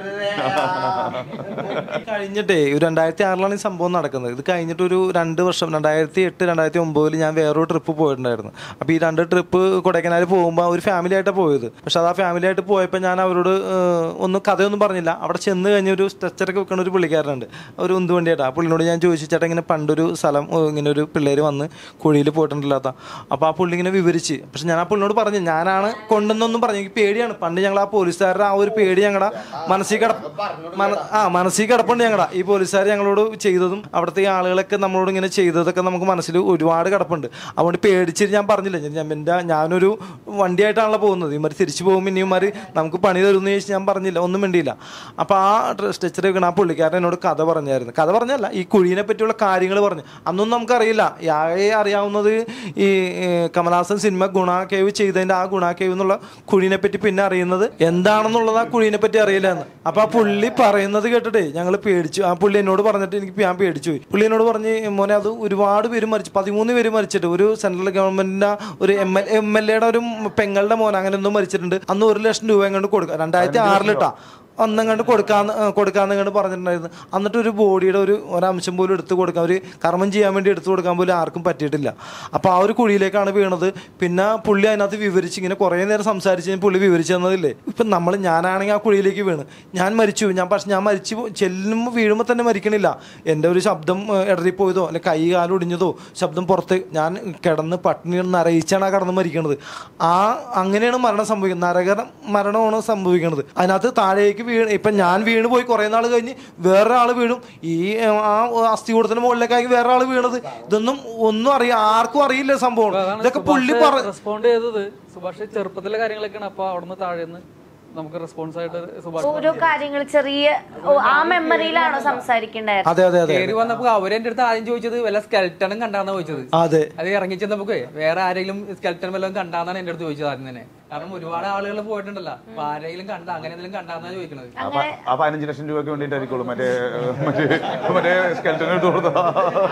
കഴിഞ്ഞിട്ടേ ഒരു രണ്ടായിരത്തി ആറിലാണ് ഈ സംഭവം നടക്കുന്നത് ഇത് കഴിഞ്ഞിട്ട് ഒരു രണ്ട് വർഷം രണ്ടായിരത്തി എട്ട് രണ്ടായിരത്തി ഒമ്പതിൽ ഞാൻ വേറൊരു ട്രിപ്പ് പോയിട്ടുണ്ടായിരുന്നു അപ്പോൾ ഈ രണ്ട് ട്രിപ്പ് കൊടൈക്കനാൽ പോകുമ്പോൾ ഒരു ഫാമിലി ആയിട്ടാണ് പോയത് പക്ഷെ അത് ആ ഫാമിലി ആയിട്ട് പോയപ്പോൾ ഞാൻ അവരോട് ഏഹ്, ഒന്നും കഥയൊന്നും പറഞ്ഞില്ല അവിടെ ചെന്ന് കഴിഞ്ഞ ഒരു സ്ട്രെച്ചറൊക്കെ വെക്കുന്ന ഒരു പുള്ളിക്കാരനുണ്ട് ഒരു ഉന്തുവണ്ടിയായിട്ട് ആ പുള്ളിനോട് ഞാൻ ചോദിച്ചു ചേട്ടാ ഇങ്ങനെ പണ്ടൊരു സ്ഥലം ഏഹ്, ഇങ്ങനെ ഒരു പിള്ളേർ വന്ന് കുഴിയിൽ പോയിട്ടുണ്ടല്ലാത്ത അപ്പോൾ ആ പുള്ളി ഇങ്ങനെ വിവരിച്ച് പക്ഷെ ഞാൻ ആ പുള്ളിനോട് പറഞ്ഞു ഞാനാണ് കൊണ്ടെന്നൊന്നും പറഞ്ഞു എനിക്ക് പേടിയാണ് പണ്ട് ഞങ്ങൾ ആ പോലീസുകാരുടെ ആ ഒരു പേടി ഞങ്ങളുടെ മനസ്സിൽ കിട മന- ആ മനസ്സിൽ കിടപ്പുണ്ട് ഞങ്ങളുടെ ഈ പോലീസുകാർ ഞങ്ങളോട് ചെയ്തതും അവിടുത്തെ ഈ ആളുകളൊക്കെ നമ്മളോട് ഇങ്ങനെ ചെയ്തതൊക്കെ നമുക്ക് മനസ്സിൽ ഒരുപാട് കിടപ്പുണ്ട് അതുകൊണ്ട് പേടിച്ചിട്ട് ഞാൻ പറഞ്ഞില്ല ഞാൻ എൻ്റെ ഞാനൊരു വണ്ടിയായിട്ടാണല്ലോ പോകുന്നത് ഇമാർ തിരിച്ചു പോകുമ്പോൾ ഇനി ഇമാർ നമുക്ക് പണി തരുമെന്ന് ചോദിച്ച് ഞാൻ പറഞ്ഞില്ല ഒന്നും വേണ്ടിയില്ല അപ്പോൾ ആ സ്ട്രെച്ചർ വെക്കണ ആ പുള്ളിക്കാരൻ എന്നോട് കഥ പറഞ്ഞായിരുന്നു കഥ പറഞ്ഞല്ല ഈ കുഴീനെ പറ്റിയുള്ള കാര്യങ്ങൾ പറഞ്ഞു അന്നൊന്നും നമുക്കറിയില്ല ആകെ അറിയാവുന്നത് ഈ ഏർ, കമലഹാസൻ സിനിമ ഗുണ കേവ് ചെയ്തതിൻ്റെ ആ ഗുണ കേവ് എന്നുള്ള കുഴീനെ പറ്റി പിന്നെ അറിയുന്നത് എന്താണെന്നുള്ളത് ആ കുഴീനെ പറ്റി അറിയില്ല എന്ന് അപ്പൊ ആ പുള്ളി പറയുന്നത് കേട്ടിട്ടേ ഞങ്ങൾ പേടിച്ചു ആ പുള്ളി എന്നോട് പറഞ്ഞിട്ട് എനിക്ക് ഞാൻ പേടിച്ചു പോയി പുള്ളി എന്നോട് പറഞ്ഞ് മോനെ അത് ഒരുപാട് പേര് മരിച്ചു പതിമൂന്ന് പേര് മരിച്ചിട്ട് ഒരു സെൻട്രൽ ഗവൺമെന്റിന്റെ ഒരു എം എൽ എം എൽ എയുടെ ഒരു പെങ്ങളുടെ മോൻ അങ്ങനെ ഒന്നും മരിച്ചിട്ടുണ്ട് അന്ന് ഒരു ലക്ഷം രൂപ എങ്ങോട്ട് കൊടുക്കുക രണ്ടായിരത്തി ആറിലിട്ടാ അന്നങ്ങാണ്ട് കൊടുക്കാന്ന് ഏ, കൊടുക്കാന്നങ്ങാണ്ട് പറഞ്ഞിട്ടുണ്ടായിരുന്നു എന്നിട്ട് ഒരു ബോഡിയുടെ ഒരു ഒരംശം പോലും എടുത്തു കൊടുക്കാൻ ഒരു കർമ്മം ചെയ്യാൻ വേണ്ടി എടുത്തു കൊടുക്കാൻ പോലും ആർക്കും പറ്റിയിട്ടില്ല അപ്പോൾ ആ ഒരു കുഴിയിലേക്കാണ് വീണത് പിന്നെ പുള്ളി അതിനകത്ത് വിവരിച്ച് ഇങ്ങനെ കുറേ നേരം സംസാരിച്ച് കഴിഞ്ഞ് പുള്ളി വിവരിച്ചു തന്നതില്ലേ ഇപ്പം നമ്മൾ ഞാനാണെങ്കിൽ ആ കുഴിയിലേക്ക് വീണ് ഞാൻ മരിച്ചു ഞാൻ പക്ഷെ ഞാൻ മരിച്ചു പോ- ചെല്ലുമ്പോൾ വീഴുമ്പോൾ തന്നെ മരിക്കണില്ല എൻ്റെ ഒരു ശബ്ദം ഏ, ഇടറിപ്പോയതോ അല്ലെ കൈ കാലം ഒടിഞ്ഞതോ ശബ്ദം പുറത്ത് ഞാൻ കിടന്ന് പട്ടിണി നരയിച്ചാണ് ആ കടന്ന് മരിക്കണത് ആ അങ്ങനെയാണ് മരണം സംഭവിക്കുന്നത് നരകര മരണമാണ് സംഭവിക്കുന്നത് അതിനകത്ത് താഴേക്ക് വീണ് ഇപ്പം ഞാൻ വീണ് പോയി കുറേ നാൾ കഴിഞ്ഞ് വേറൊരാൾ വീണും ഈ ഏ, ആ അസ്ഥികൂടത്തിന് മുകളിലേക്കായി വേറെ ആൾ വീണത് ഇതൊന്നും ഒന്നും അറിയാം ആർക്കും അറിയില്ല സംഭവം ഇതൊക്കെ പുള്ളി പറ
റെസ്പോണ്ട് ചെയ്തത് സുഭാഷ് ചെറുപ്പത്തിലെ കാര്യങ്ങളൊക്കെയാണ് അപ്പൊ അവിടുന്ന് താഴേന്ന് നമുക്ക് റെസ്പോൺസ് ആയിട്ട് സുഭാഷ്
ഓരോ കാര്യങ്ങൾ ചെറിയ ഓ, ആ മെമ്മറിയിലാണോ സംസാരിക്കണ്ടായിരുന്നത്
അതെ അതെ അതെ
കയറി വന്നപ്പോ അവരെന്റെ അടുത്ത് ആദ്യം ചോദിച്ചത് വല്ല സ്കെൽട്ടണും കണ്ടാന്നാ ചോദിച്ചത്
അതെ
അത് ഇറങ്ങി ചെന്നപ്പോ വേറെ ആരെങ്കിലും സ്കെൽട്ടൺ വല്ലതും കണ്ടാന്നാണ് എന്റെ അടുത്ത് ചോദിച്ചത് ആദ്യം തന്നെ കാരണം ഒരുപാട് ആളുകൾ പോയിട്ടുണ്ടല്ലോ അപ്പൊ ആരെങ്കിലും കണ്ട അങ്ങനെ എന്തെങ്കിലും കണ്ടാന്നാ ചോദിക്കണത്
ആ പ- ആ പതിനഞ്ച് ലക്ഷം രൂപയ്ക്ക് വേണ്ടിയിട്ടായിരിക്കുള്ളൂ മറ്റേ മറ്റേ മറ്റേ സ്കെൽറ്റൻ എടുത്ത് കൊടുത്താ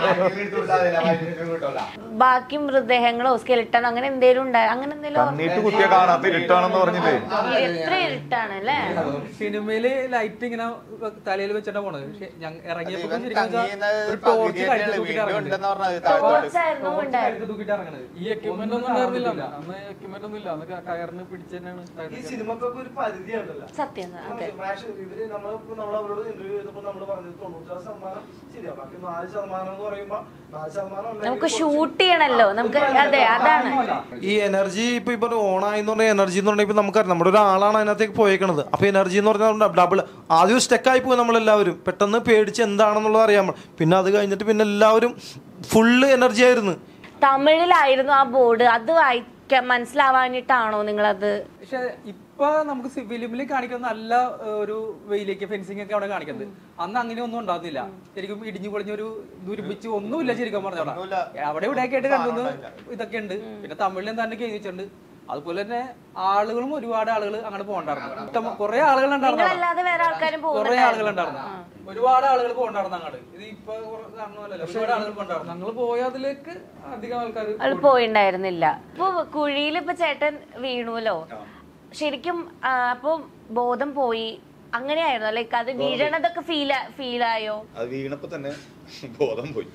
ബാക്കി മൃതദേഹങ്ങളോ സ്കെലിട്ടണോ അങ്ങനെ എന്തേലും ഉണ്ടായി അങ്ങനെ എന്തേലും
കണ്ണീട്ട് കുത്തിയ കാണാത്ത ഇരുട്ടാണെന്ന് പറഞ്ഞില്ലേ
എത്ര ഇരുട്ടാണ് അല്ലേ
സിനിമയില് ലൈറ്റ് ഇങ്ങനെ തലയിൽ വെച്ചിട്ടാ പോണത് പക്ഷെ ഞങ്ങ ഇറങ്ങിയപ്പോ
ഇവൻ
ശരിക്കും വെച്ചാ
കണ്ണീന്ന്
ഒരു ടോർച്ച്
പകുതി
കഴുത്തിൽ തൂക്കിയിട്ട്
വീണ്ടും
ഇറങ്ങുന്നത്.
ഉണ്ടെന്ന് പറഞ്ഞത് താഴത്തോട്ട്.
ടോർച്ചായിരുന്നു ഉണ്ടായിരുന്നത്
കഴുത്തിൽ തൂക്കിയിട്ട് ഇറങ്ങണത്
ഈ എക്യുപ്മെന്റ് ഒന്നും ഉണ്ടായിരുന്നില്ല അന്ന് എക്യുപ്മെന്റ് ഒന്നും ഇല്ല അന്ന് ക- കയറിന് പിടിച്ച് തന്നെയാണ്
ഈ
താഴത്തേക്ക്
സിനിമക്കൊക്കെ ഒരു പരിധിയുണ്ടല്ലോ
സത്യം അതെ
റാഷ് ഇവര് നമ്മളിപ്പോ നമ്മൾ അവരോട് ഇന്റർവ്യൂ ചെയ്തപ്പോ നമ്മൾ പറഞ്ഞത് തൊണ്ണൂറ്റാറ് ശതമാനം ശരിയാ ബാക്കി നാല് ശതമാനം എന്ന് പറയുമ്പോ നാല് ശതമാനം ഉണ്ടെങ്കിൽ
നമുക്ക് ഷൂട്ട് ചെയ്യണല്ലോ നമുക്ക് അതെ അതാണ്
ഈ എനർജി ഇപ്പൊ ഇപ്പൊ ഓണായി എന്ന് പറഞ്ഞ എനർജി എന്ന് പറഞ്ഞാൽ ഇപ്പൊ നമുക്കറിയാം നമ്മുടെ ഒരാളാണ് അതിനകത്തേക്ക് പോയേക്കണത് അപ്പൊ എനർജി എന്ന് പറഞ്ഞാൽ ഡബിൾ ആദ്യം സ്റ്റെക്കായി പോയി നമ്മളെല്ലാവരും പെട്ടെന്ന് പേടിച്ച് എന്താണെന്നുള്ളത് അറിയാൻ പാടില്ല. പിന്നെ അത് കഴിഞ്ഞിട്ട് പിന്നെ എല്ലാവരും ഫുള്ള് എനർജി ആയിരുന്നു
തമിഴിലായിരുന്നു ആ ബോർഡ് അത് വായി ക- മനസ്സിലാവാനിട്ടാണോ നിങ്ങളത്
പക്ഷെ ഇപ്പൊ നമുക്ക് ഫിലിമിൽ കാണിക്കുന്ന നല്ല ഏഹ്, ഒരു വെയിലേക്ക് ഫെൻസിങ് ഒക്കെ അവിടെ കാണിക്കുന്നത് അന്ന് അങ്ങനെ ഒന്നും ഉണ്ടാകുന്നില്ല ശരിക്കും ഇടിഞ്ഞു പൊളിഞ്ഞൊരു ദുരിപ്പിച്ച് ഒന്നുമില്ല ശരിക്കും പറഞ്ഞോടാ അവിടെ ഇവിടെ ഒക്കെ ആയിട്ട് രണ്ടുമൂന്ന് ഇതൊക്കെ ഉണ്ട് പിന്നെ തമിഴിൽ എന്താണ്ട് കേൾച്ചിട്ടുണ്ട് അതുപോലെ തന്നെ ആളുകളും ഒരുപാട് ആളുകൾ അങ്ങനെ പോകണ്ടായിരുന്നു ഇഷ്ടം കുറെ ആളുകൾ
നിങ്ങളല്ലാതെ വേറെ ആൾക്കാരും
കുറെ
പോകുന്നുണ്ടായിരുന്നു.
ആളുകൾ ഉണ്ടായിരുന്നു ഒരുപാട് ആളുകൾ പോകണ്ടായിരുന്നു അങ്ങോട്ട് ഇത് ഇപ്പൊ കാണുന്നതല്ലല്ലോ ഒരുപാട് ആളുകൾ പോകണ്ടായിരുന്നു
ഞങ്ങൾ പോയ അതിലേക്ക് അധികം ആൾക്കാർ
അത് പോയിണ്ടായിരുന്നില്ല ഇപ്പൊ കുഴിയിൽ ഇപ്പൊ ചേട്ടൻ വീണുല്ലോ ശരിക്കും ആ, അപ്പൊ ബോധം പോയി അങ്ങനെയായിരുന്നു ലൈക്ക് അത് വീഴണതൊക്കെ ഫീൽ ഫീലായോ
അത് വീണപ്പോ തന്നെ ബോധം പോയി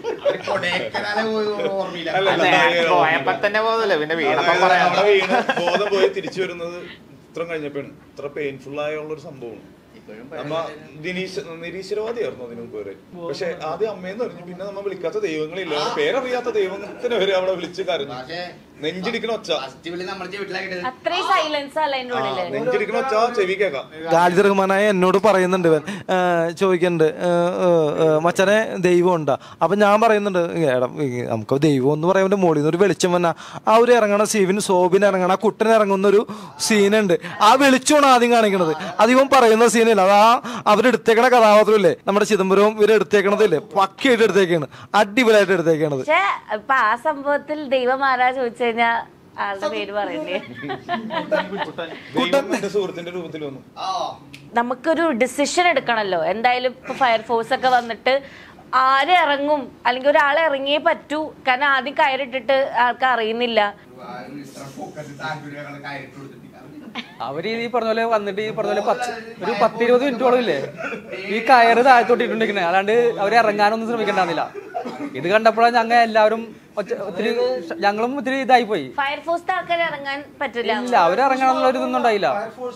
ഓർമ്മയില്ല
അല്ല, അല്ല,
അതെ,
അല്ല,
പോയപ്പോ തന്നെ പോകുന്നില്ല പിന്നെ വീണപ്പോ
അതായത്
പറയാം
അവിടെ വീണ് ബോധം പോയി തിരിച്ചു വരുന്നത് ഇത്രയും കഴിഞ്ഞപ്പോഴാണ് ഇത്ര പെയിൻഫുൾ ആയുള്ള ഒരു സംഭവമാണ് നമ്മ ദിനീശ് നിരീശ്വരവാദിയായിരുന്നു അതിന് മുമ്പ് വരെ പക്ഷെ ആദ്യം അമ്മയെന്ന് പറഞ്ഞു പിന്നെ നമ്മ വിളിക്കാത്ത ദൈവങ്ങളില്ല പേരറിയാത്ത ദൈവത്തിന് വരെ അവിടെ വിളിച്ച് കരഞ്ഞു നെഞ്ചിടിക്കണ ഒച്ച
നമ്മുടെ വീട്ടിലാക്കിട്ട്
അത്രയും സൈലൻസ് അല്ല എന്റെ ഉള്ളില്
നെഞ്ചിടിക്കണ ഒച്ച ചെവി കേക്കാം
ഖാലിദ് റഹ്മാനായ എന്നോട് പറയുന്നുണ്ട് ഇവൻ ആ, ചോദിക്കുന്നുണ്ട് ആ, ആ, ആ, മച്ചാനെ ദൈവം ഉണ്ടാ അപ്പൊ ഞാൻ പറയുന്നുണ്ട് എടാ ഈ നമുക്ക് ദൈവം എന്ന് പറയുമ്പോൾ മോളിൽ നിന്ന് ഒരു വെളിച്ചം വന്ന ആ ഒരു ഇറങ്ങണ സീവിൻ സോബിൻ ഇറങ്ങണ ആ കുട്ടൻ ഇറങ്ങുന്ന ഒരു സീനുണ്ട് ആ വെളിച്ചമാണ് ആദ്യം കാണിക്കണത് അത് ഇവൻ പറയുന്ന സീനില്ല അത് ആ അവരെടുത്തേക്കണ കഥാപാത്രമില്ലേ നമ്മുടെ ചിദംബരവും ഇവർ എടുത്തേക്കണതില്ലേ പക്കയായിട്ട് എടുത്തേക്കാണ് അടിപൊളിയായിട്ട് എടുത്തേക്കാണത്
പക്ഷെ ഇപ്പൊ ആ സംഭവത്തിൽ ദൈവം ആരാ ചോദിച്ചു കഴിഞ്ഞാ ആളുടെ പേര് പറയില്ലേ
ദൈവം എന്റെ സുഹൃത്തിന്റെ രൂപത്തിൽ വന്നു
നമുക്കൊരു ഡിസിഷൻ എടുക്കണല്ലോ എന്തായാലും ഇപ്പൊ ഫയർഫോഴ്സ് ഒക്കെ വന്നിട്ട് ആര് ഇറങ്ങും അല്ലെങ്കിൽ ഒരാൾ ഇറങ്ങിയേ പറ്റൂ കാരണം ആദ്യം കയറിട്ടിട്ട് ആൾക്ക് അറിയുന്നില്ല
അവര് ഈ പറഞ്ഞ പോലെ വന്നിട്ട് ഈ പറഞ്ഞ പോലെ പത്ത് ഒരു പത്തിരുപത് മിനിറ്റോളം ഇല്ലേ ഈ കയറ് താഴത്തോട്ട് ഇട്ടുണ്ടിരിക്കണേ അല്ലാണ്ട് അവര് ഇറങ്ങാനൊന്നും ശ്രമിക്കണ്ടായിരുന്നില്ല ഇത് കണ്ടപ്പോഴാണ് ഞങ്ങൾ എല്ലാവരും ഒച്ച- ഒത്തിരി ഞങ്ങളും ഒത്തിരി ഇതായി പോയി
ഫയർഫോഴ്സിന്റെ ആൾക്കാർ ഇറങ്ങാൻ പറ്റില്ല
ഇല്ല അവര് ഇറങ്ങാനുള്ള ഒരു ഇതൊന്നും ഉണ്ടായില്ല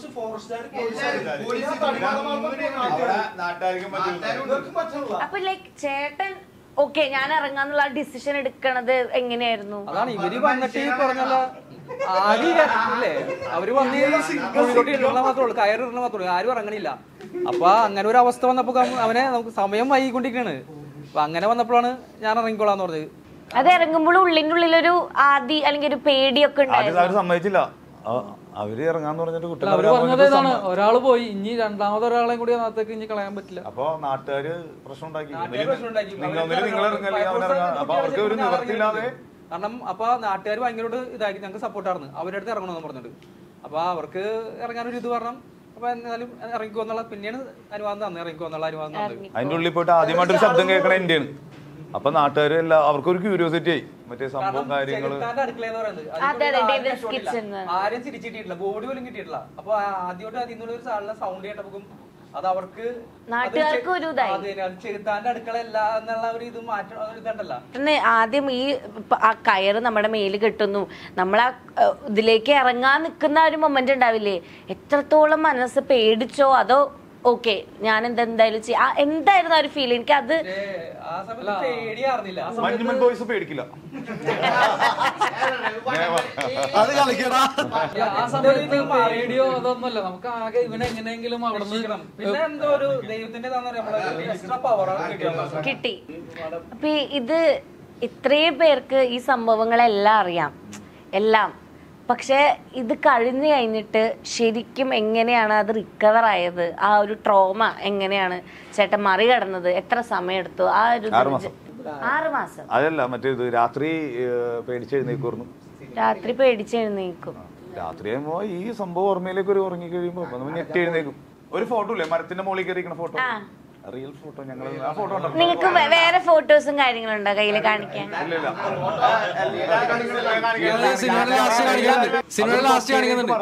അപ്പൊ ലൈക്ക് ചേട്ടൻ ഓക്കെ ഞാൻ ഇറങ്ങാന്നുള്ള ഡിസിഷൻ എടുക്കണത് എങ്ങനെയായിരുന്നു
അതാണ് ഇവര് വന്നിട്ട് ഈ പറഞ്ഞ ആരും ഇല്ലേ അവര് വന്ന് കുഴിയിലോട്ട് ഇടണ മാത്രമേ ഉള്ളൂ കയറി ഇടണ മാത്രമേ ഉള്ളൂ ആരും ഇറങ്ങണില്ല അപ്പൊ അങ്ങനെ ഒരു അവസ്ഥ വന്നപ്പോ കം- അവനെ നമുക്ക് സമയം വൈകിക്കൊണ്ടിരിക്കുകയാണ് അപ്പൊ അങ്ങനെ വന്നപ്പോഴാണ് ഞാൻ ഇറങ്ങിക്കോളാന്ന് പറഞ്ഞത്
അത് ഇറങ്ങുമ്പോൾ ഉള്ളിന്റെ ഉള്ളിലൊരു ആദി അല്ലെങ്കിൽ ഒരു പേടിയൊക്കെ
ആദ്യം
ഉണ്ടായിരുന്നു
അവര് സമ്മതിച്ചില്ല ആ- അവര് ഇറങ്ങാന്ന് പറഞ്ഞിട്ട് കുട്ടൻ
അവര്
ഇറങ്ങാൻ
പറഞ്ഞത്
പറഞ്ഞിട്ട്
ഇതാണ്
സമ്മ-
ഒരാള് പോയി ഇനി രണ്ടാമത് ഒരാളെയും കൂടി അതിനകത്തേക്ക് ഇനി കളയാൻ പറ്റില്ല
അപ്പൊ നാട്ടുകാര് പ്രശ്നം ഉണ്ടാക്കി
നാട്ടുകാര് പ്രശ്നം ഉണ്ടാക്കി.
നിങ്ങൾ ഒന്നിനും നിങ്ങൾ ഇറങ്ങല്ലേ അവൻ ഇറങ്ങാൻ അപ്പൊ അവർക്ക് ഒരു നിവൃത്തിയില്ലാതെ
കാരണം അപ്പൊ നാട്ടുകാർ ഭയങ്കര ഇതാക്കി ഞങ്ങൾക്ക് സപ്പോർട്ടായിരുന്നു അവരുടെ അടുത്ത് ഇറങ്ങണമെന്ന് പറഞ്ഞിട്ട് അപ്പൊ അവർക്ക് ഇറങ്ങാനൊരു ഇത് പറഞ്ഞു അപ്പൊ എന്നാലും ഇറങ്ങിക്കോന്നുള്ള പിന്നെയാണ് അനുവാദം തന്നെ ഇറങ്ങിക്കോന്നുള്ള അനുവാദം തന്നത്
അതിന്റെ ഉള്ളിൽ പോയിട്ട് ആദ്യമായിട്ടൊരു ശബ്ദം കേൾക്കണ എന്റെയാണ് അപ്പൊ നാട്ടുകാർ എല്ലാ അവർക്കൊരു ക്യൂരിയോസിറ്റി ആയി മറ്റേ സംഭവം കാര്യങ്ങള്
ചെകുത്താന്റെ അടുക്കള എന്ന് പറയുന്നത്
അതെ,
അതിൽ
അതെ,
ആരും
ഡേവിഡ്സ്
രക്ഷപ്പെട്ടില്ല.
കിച്ചൺ എന്ന്.
ആരും ചിരിച്ചിട്ടില്ല ബോഡി പോലും കിട്ടിയിട്ടില്ല അപ്പൊ ആദ്യമായിട്ട് അതിൽ നിന്നുള്ള ഒരു സാറിന്റെ സൗണ്ട് കേട്ടപ്പോൾ അത് അവർക്ക് അത്
നാട്ടുകാർക്ക് ഒരു ഇതായി.
അതെ, അത് ചെകുത്താന്റെ അടുക്കള അല്ല എന്നുള്ള ഒരു ഇത് മാറ്റം ഒരു ഇതുണ്ടല്ലോ
പെട്ടെന്ന് ആദ്യം ഈ പ- ആ കയറ് നമ്മുടെ മേല് കെട്ടുന്നു നമ്മൾ ആ ഏഹ്, ഇതിലേക്ക് ഇറങ്ങാൻ നിൽക്കുന്ന ഒരു മൊമെന്റ് ഉണ്ടാവില്ലേ എത്രത്തോളം മനസ്സ് പേടിച്ചോ അതോ ഓക്കെ ഞാൻ എന്താ എന്തായാലും ചെയ്യാം ആ, എന്തായിരുന്നു ആ ഒരു ഫീൽ എനിക്ക് അത്
ആ സമയത്ത് പേടിയാർന്നില്ല ആ സമയത്ത്
മഞ്ഞുമൽ ബോയ്സ് പേടിക്കില്ല
അത് കളിക്കടാ
ആ സമയത്ത് പേടിയോ അതൊന്നുമല്ല നമുക്ക് ആകെ ഇവനെ എങ്ങനെയെങ്കിലും അവിടെ നിന്ന്
പിന്നെ എന്തോ ഒരു ദൈവത്തിന്റെ എക്സ്ട്രാ പവർ കിട്ടിയത്
കിട്ടി അപ്പൊ ഈ ഇത് ഇത്രയും പേർക്ക് ഈ സംഭവങ്ങളെല്ലാം അറിയാം എല്ലാം പക്ഷെ ഇത് കഴിഞ്ഞു കഴിഞ്ഞിട്ട് ശരിക്കും എങ്ങനെയാണ് അത് റിക്കവർ ആയത് ആ ഒരു ട്രോമ എങ്ങനെയാണ് ചേട്ടൻ മറികടന്നത് എത്ര സമയം എടുത്തു ആ ഒരു
ആറ് മാസം.
ആറ് മാസം
അതല്ല മറ്റേ ഇത് രാത്രി പേടിച്ചെഴുന്നേക്കുമായിരുന്നു
രാത്രി പേടിച്ചെഴുന്നേക്കും
രാത്രി ആകുമ്പോ ഈ സംഭവം ഓർമ്മയിലേക്ക് ഒരു ഉറങ്ങി കഴിയുമ്പോ അപ്പൊ നമ്മൾ ഞെട്ടി എഴുന്നേക്കും ഒരു ഫോട്ടോ ഇല്ലേ മരത്തിന്റെ മുകളിൽ കയറിയിരിക്കുന്ന ഫോട്ടോ
ആ.
റിയൽ ഫോട്ടോ ഞങ്ങൾ ആ ഫോട്ടോ ഉണ്ടോ
നിങ്ങൾക്ക് വേ- വേറെ ഫോട്ടോസും കാര്യങ്ങളും ഉണ്ടോ കയ്യിൽ കാണിക്കാൻ
ഇല്ല ഇല്ല
സിനിമയുടെ ലാസ്റ്റ് കാണിക്കുന്നുണ്ട് സിനിമയുടെ ലാസ്റ്റ് കാണിക്കുന്നുണ്ട്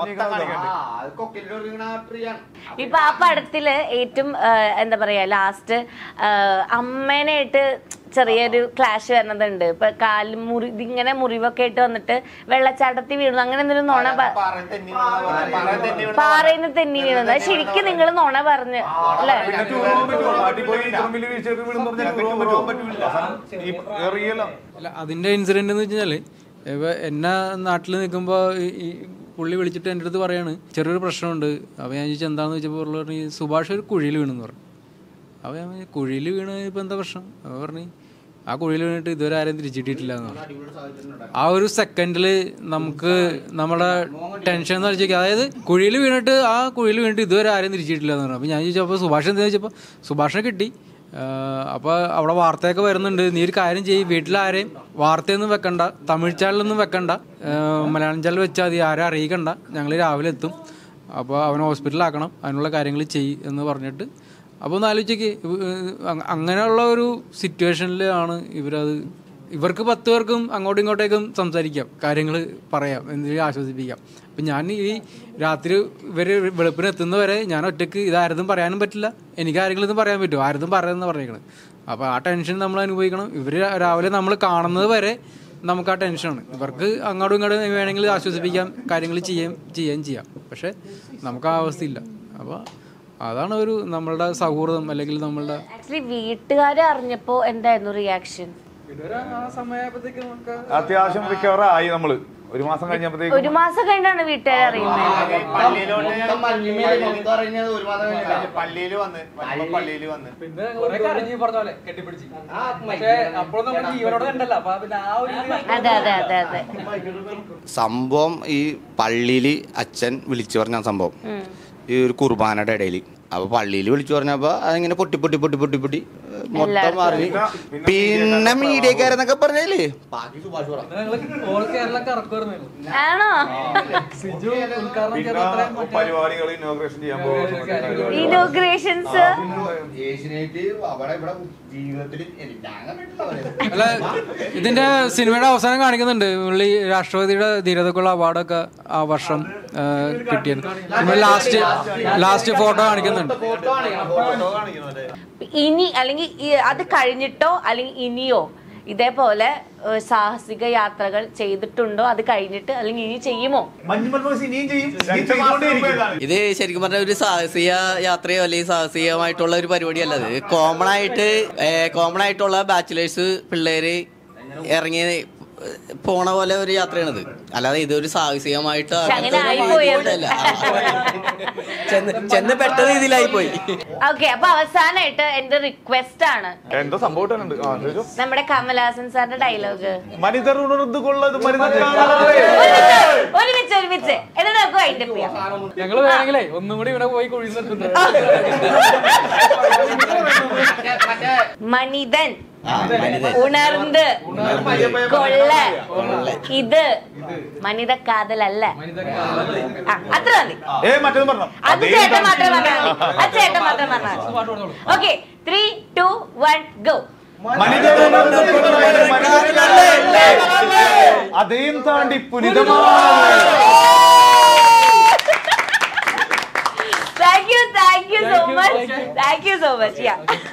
ഇപ്പൊ ആ പടത്തില് ഏറ്റവും ആ, എന്താ പറയാ ലാസ്റ്റ് അമ്മേനായിട്ട് ചെറിയൊരു ക്ലാഷ് വരുന്നതുണ്ട് ഇപ്പൊ കാല് മുറി ഇതിങ്ങനെ മുറിവൊക്കെ ആയിട്ട് വന്നിട്ട് വെള്ളച്ചാട്ടത്തിൽ വീണു അങ്ങനെ എന്തെങ്കിലും നുണ പ- പാറയിൽ നിന്ന് തെന്നി വീണത് അത് ശരിക്കും നിങ്ങൾ നുണ പറഞ്ഞ് അല്ലേ
പിന്നെ ടൂർ പോകാൻ പറ്റുമോ നാട്ടിൽ പോയി ഇത്രയും വലിയ വീഴ്ചയൊക്കെ വീണെന്ന് പറഞ്ഞാൽ ടൂർ പോകാൻ പറ്റുമോ ഈ റിയൽ
അല്ല അതിന്റെ ഇൻസിഡന്റ് എന്ന് വെച്ചാല് ഇപ്പൊ എന്നെ നാട്ടിൽ നിൽക്കുമ്പോൾ ഈ പുള്ളി വിളിച്ചിട്ട് എൻ്റെ അടുത്ത് പറയാണ് ചെറിയൊരു പ്രശ്നമുണ്ട് അപ്പോൾ ഞാൻ ചോദിച്ചാൽ എന്താണെന്ന് ചോദിച്ചപ്പോൾ പുള്ളി പറഞ്ഞു "ഈ സുഭാഷ് ഒരു കുഴിയിൽ വീണെന്ന് പറഞ്ഞു അപ്പോൾ ഞാൻ പറഞ്ഞു, കുഴിയിൽ വീണ് ഇപ്പം എന്താ പ്രശ്നം അപ്പോൾ പറഞ്ഞു ആ കുഴിയിൽ വീണിട്ട് ഇതുവരെ ആരെയും തിരിച്ചിട്ടിട്ടില്ല എന്നാണ് ആ ഒരു സെക്കൻഡിൽ നമുക്ക് നമ്മുടെ ടെൻഷൻ എന്ന് വെച്ചാൽ അതായത് കുഴിയിൽ വീണിട്ട് ആ കുഴിയിൽ വീണിട്ട് ഇതുവരെ ആരെയും തിരിച്ചിട്ടില്ല എന്ന് പറഞ്ഞു അപ്പോൾ ഞാൻ ചോദിച്ചപ്പോൾ സുഭാഷ് എന്താ ചോദിച്ചപ്പോൾ സുഭാഷിനെ കിട്ടി അപ്പോൾ അവിടെ വാർത്തയൊക്കെ വരുന്നുണ്ട് നീ ഒരു കാര്യം ചെയ്യും വീട്ടിലാരെയും വാർത്തയൊന്നും വെക്കണ്ട തമിഴ് ചാനലൊന്നും വെക്കണ്ട ആ, മലയാളം ചാനൽ വെച്ചാൽ മതി ആരും അറിയിക്കണ്ട ഞങ്ങൾ രാവിലെ എത്തും അപ്പോൾ അവനെ ഹോസ്പിറ്റലാക്കണം അതിനുള്ള കാര്യങ്ങൾ ചെയ്യ് എന്ന് പറഞ്ഞിട്ട് അപ്പോൾ ഒന്ന് ആലോചിക്ക് അങ്ങനെയുള്ള ഒരു സിറ്റുവേഷനിലാണ് ഇവരത് ഇവർക്ക് പത്ത് പേർക്കും അങ്ങോട്ടും ഇങ്ങോട്ടേക്കും സംസാരിക്കാം കാര്യങ്ങൾ പറയാം എന്തെങ്കിലും ആശ്വസിപ്പിക്കാം അപ്പം ഞാൻ ഈ രാത്രി ഇവർ വെളുപ്പിന് എത്തുന്നവരെ ഞാൻ ഒറ്റയ്ക്ക് ഇതാരതും പറയാനും പറ്റില്ല എനിക്ക് ആരെങ്കിലും പറയാൻ പറ്റുമോ ആരതും പറയാമെന്ന് പറഞ്ഞേക്കണ് അപ്പോൾ ആ ടെൻഷൻ നമ്മൾ അനുഭവിക്കണം ഇവർ രാവിലെ നമ്മൾ കാണുന്നത് വരെ നമുക്ക് ആ ടെൻഷനാണ് ഇവർക്ക് അങ്ങോട്ടും ഇങ്ങോട്ടും വേണമെങ്കിൽ ആശ്വസിപ്പിക്കാം കാര്യങ്ങൾ ചെയ്യാം ചെയ്യാൻ ചെയ്യാം പക്ഷേ നമുക്ക് ആ അവസ്ഥയില്ല അപ്പോൾ അതാണ് ഒരു നമ്മളുടെ സൗഹൃദം അല്ലെങ്കിൽ നമ്മളുടെ
ആക്ച്വലി വീട്ടുകാരെ അറിഞ്ഞപ്പോ എന്തായിരുന്നു റിയാക്ഷൻ
ആ സമയമായപ്പോഴത്തേക്ക് നമുക്ക്
അത്യാവശ്യം റിക്കവർ ആയി നമ്മള് ഒരു മാസം കഴിഞ്ഞപ്പോഴത്തേക്കും
ഒരു മാസം കഴിഞ്ഞാണ് വീട്ടുകാരെ അറിയുന്നത്
പള്ളിയിൽ വന്ന് പള്ളിയിൽ വന്ന്
പിന്നെ കുറെ കരഞ്ഞു പറഞ്ഞ പോലെ കെട്ടിപ്പിടിച്ച് പക്ഷേ അപ്പോഴും നമ്മൾ ജീവനോടെ കണ്ടല്ല അപ്പൊ പിന്നെ ആ ഒരു ഇത്
അതെ അതെ അതെ അതെ
സംഭവം ഈ പള്ളിയിൽ അച്ഛൻ വിളിച്ചു പറഞ്ഞ സംഭവം ഈ ഒരു കുർബാനയുടെ ഇടയിൽ അപ്പൊ പള്ളിയിൽ വിളിച്ചു പറഞ്ഞപ്പോ അതിങ്ങനെ പൊട്ടി പൊട്ടി പൊട്ടി പൊട്ടി പൊട്ടി ഏഹ്, മൊത്തം മാറി പിന്നെ മീഡിയക്കാരെന്നൊക്കെ പറഞ്ഞാലേ ബാക്കി സുഭാഷ് പറ
ഞങ്ങള് ഓൾ കേരള കറക്കുമായിരുന്നു
ആണോ
സിജു ഉദ്ഘാടനം
പിന്നെ
ചെയ്ത
പരിപാടികൾ ഇനോഗ്രേഷൻ ചെയ്യാൻ പോകും
ഇനോഗ്രേഷൻസ്
ഏഷ്യനേറ്റ് അവിടെ ഇവിടെ ജീവിതത്തിൽ എനിക്ക് ഞാൻ കണ്ടിട്ടില്ല അവരെ.
അല്ല ഇതിന്റെ സിനിമയുടെ അവസാനം കാണിക്കുന്നുണ്ട് പുള്ളി രാഷ്ട്രപതിയുടെ ധീരതക്കുള്ള അവാർഡൊക്കെ ആ വർഷം ആ, കിട്ടിയത് ലാസ്റ്റ് ലാസ്റ്റ് ഫോട്ടോ കാണിക്കുന്നുണ്ട്
ഇനി അല്ലെങ്കിൽ ഈ- അത് കഴിഞ്ഞിട്ടോ അല്ലെങ്കിൽ ഇനിയോ ഇതേപോലെ ഏഹ്, സാഹസിക യാത്രകൾ ചെയ്തിട്ടുണ്ടോ അത് കഴിഞ്ഞിട്ട് അല്ലെങ്കിൽ ഇനി ചെയ്യുമോ
മഞ്ഞുമൽ ബോയ്സ് ഇനിയും ചെയ്യും ഇനിയും ചെയ്തുകൊണ്ടേയിരിക്കും.
ഇത് ശരിക്കും പറഞ്ഞ ഒരു സാഹസിക യാത്രയോ അല്ലെങ്കിൽ സാഹസികമായിട്ടുള്ള ഒരു പരിപാടിയല്ല ഇത് കോമൺ ആയിട്ട് കോമൺ ആയിട്ടുള്ള ബാച്ചിലേഴ്സ് പിള്ളേര് ഇറങ്ങി പോണ പോലെ ഒരു യാത്രയാണിത് അല്ലാതെ ഇതൊരു സാഹസികമായിട്ട്
പക്ഷെ അങ്ങനെ ആയിപ്പോയത്.
അല്ല. ചെന്ന് ചെന്ന് പെട്ട രീതിയിലായി പോയി
ഓക്കെ അപ്പൊ അവസാനമായിട്ട് എന്റെ റിക്വസ്റ്റ് ആണ്
എന്തോ സംഭവിട്ടുണ്ട് ആ ചോദിച്ചോ.
നമ്മുടെ കമലഹാസൻ സാറിന്റെ ഡയലോഗ്
മനിതർ ഉണർന്നു കൊള്ളത് മനിതർ കാണാതെ.
ഒരുമിച്ച് ഒരുമിച്ച് എന്നിട്ട് നമുക്ക് വൈൻഡ് അപ്പ് ചെയ്യാം
ഞങ്ങള് വേണമെങ്കിലേ ഒന്നും കൂടി ഇവിടെ പോയി കുഴി നിർത്തുന്നത്
മനിതൻ ഉണർന്ന് കൊള്ള ഇത് മനിത കാതലല്ല ആ, അത്ര മതി
ഏ മറ്റേത് പറഞ്ഞു
അത് ചേട്ടൻ മാത്രം പറഞ്ഞാൽ മതി അത് ചേട്ടൻ മാത്രം പറഞ്ഞാൽ മതി okay three two one go
മനിതർ ഉണർന്നു കൊള്ളത് മനിതർ കാണാതെ. അതേം താണ്ടി പുനിതമാണ്
thank you thank you so much thank you so much yeah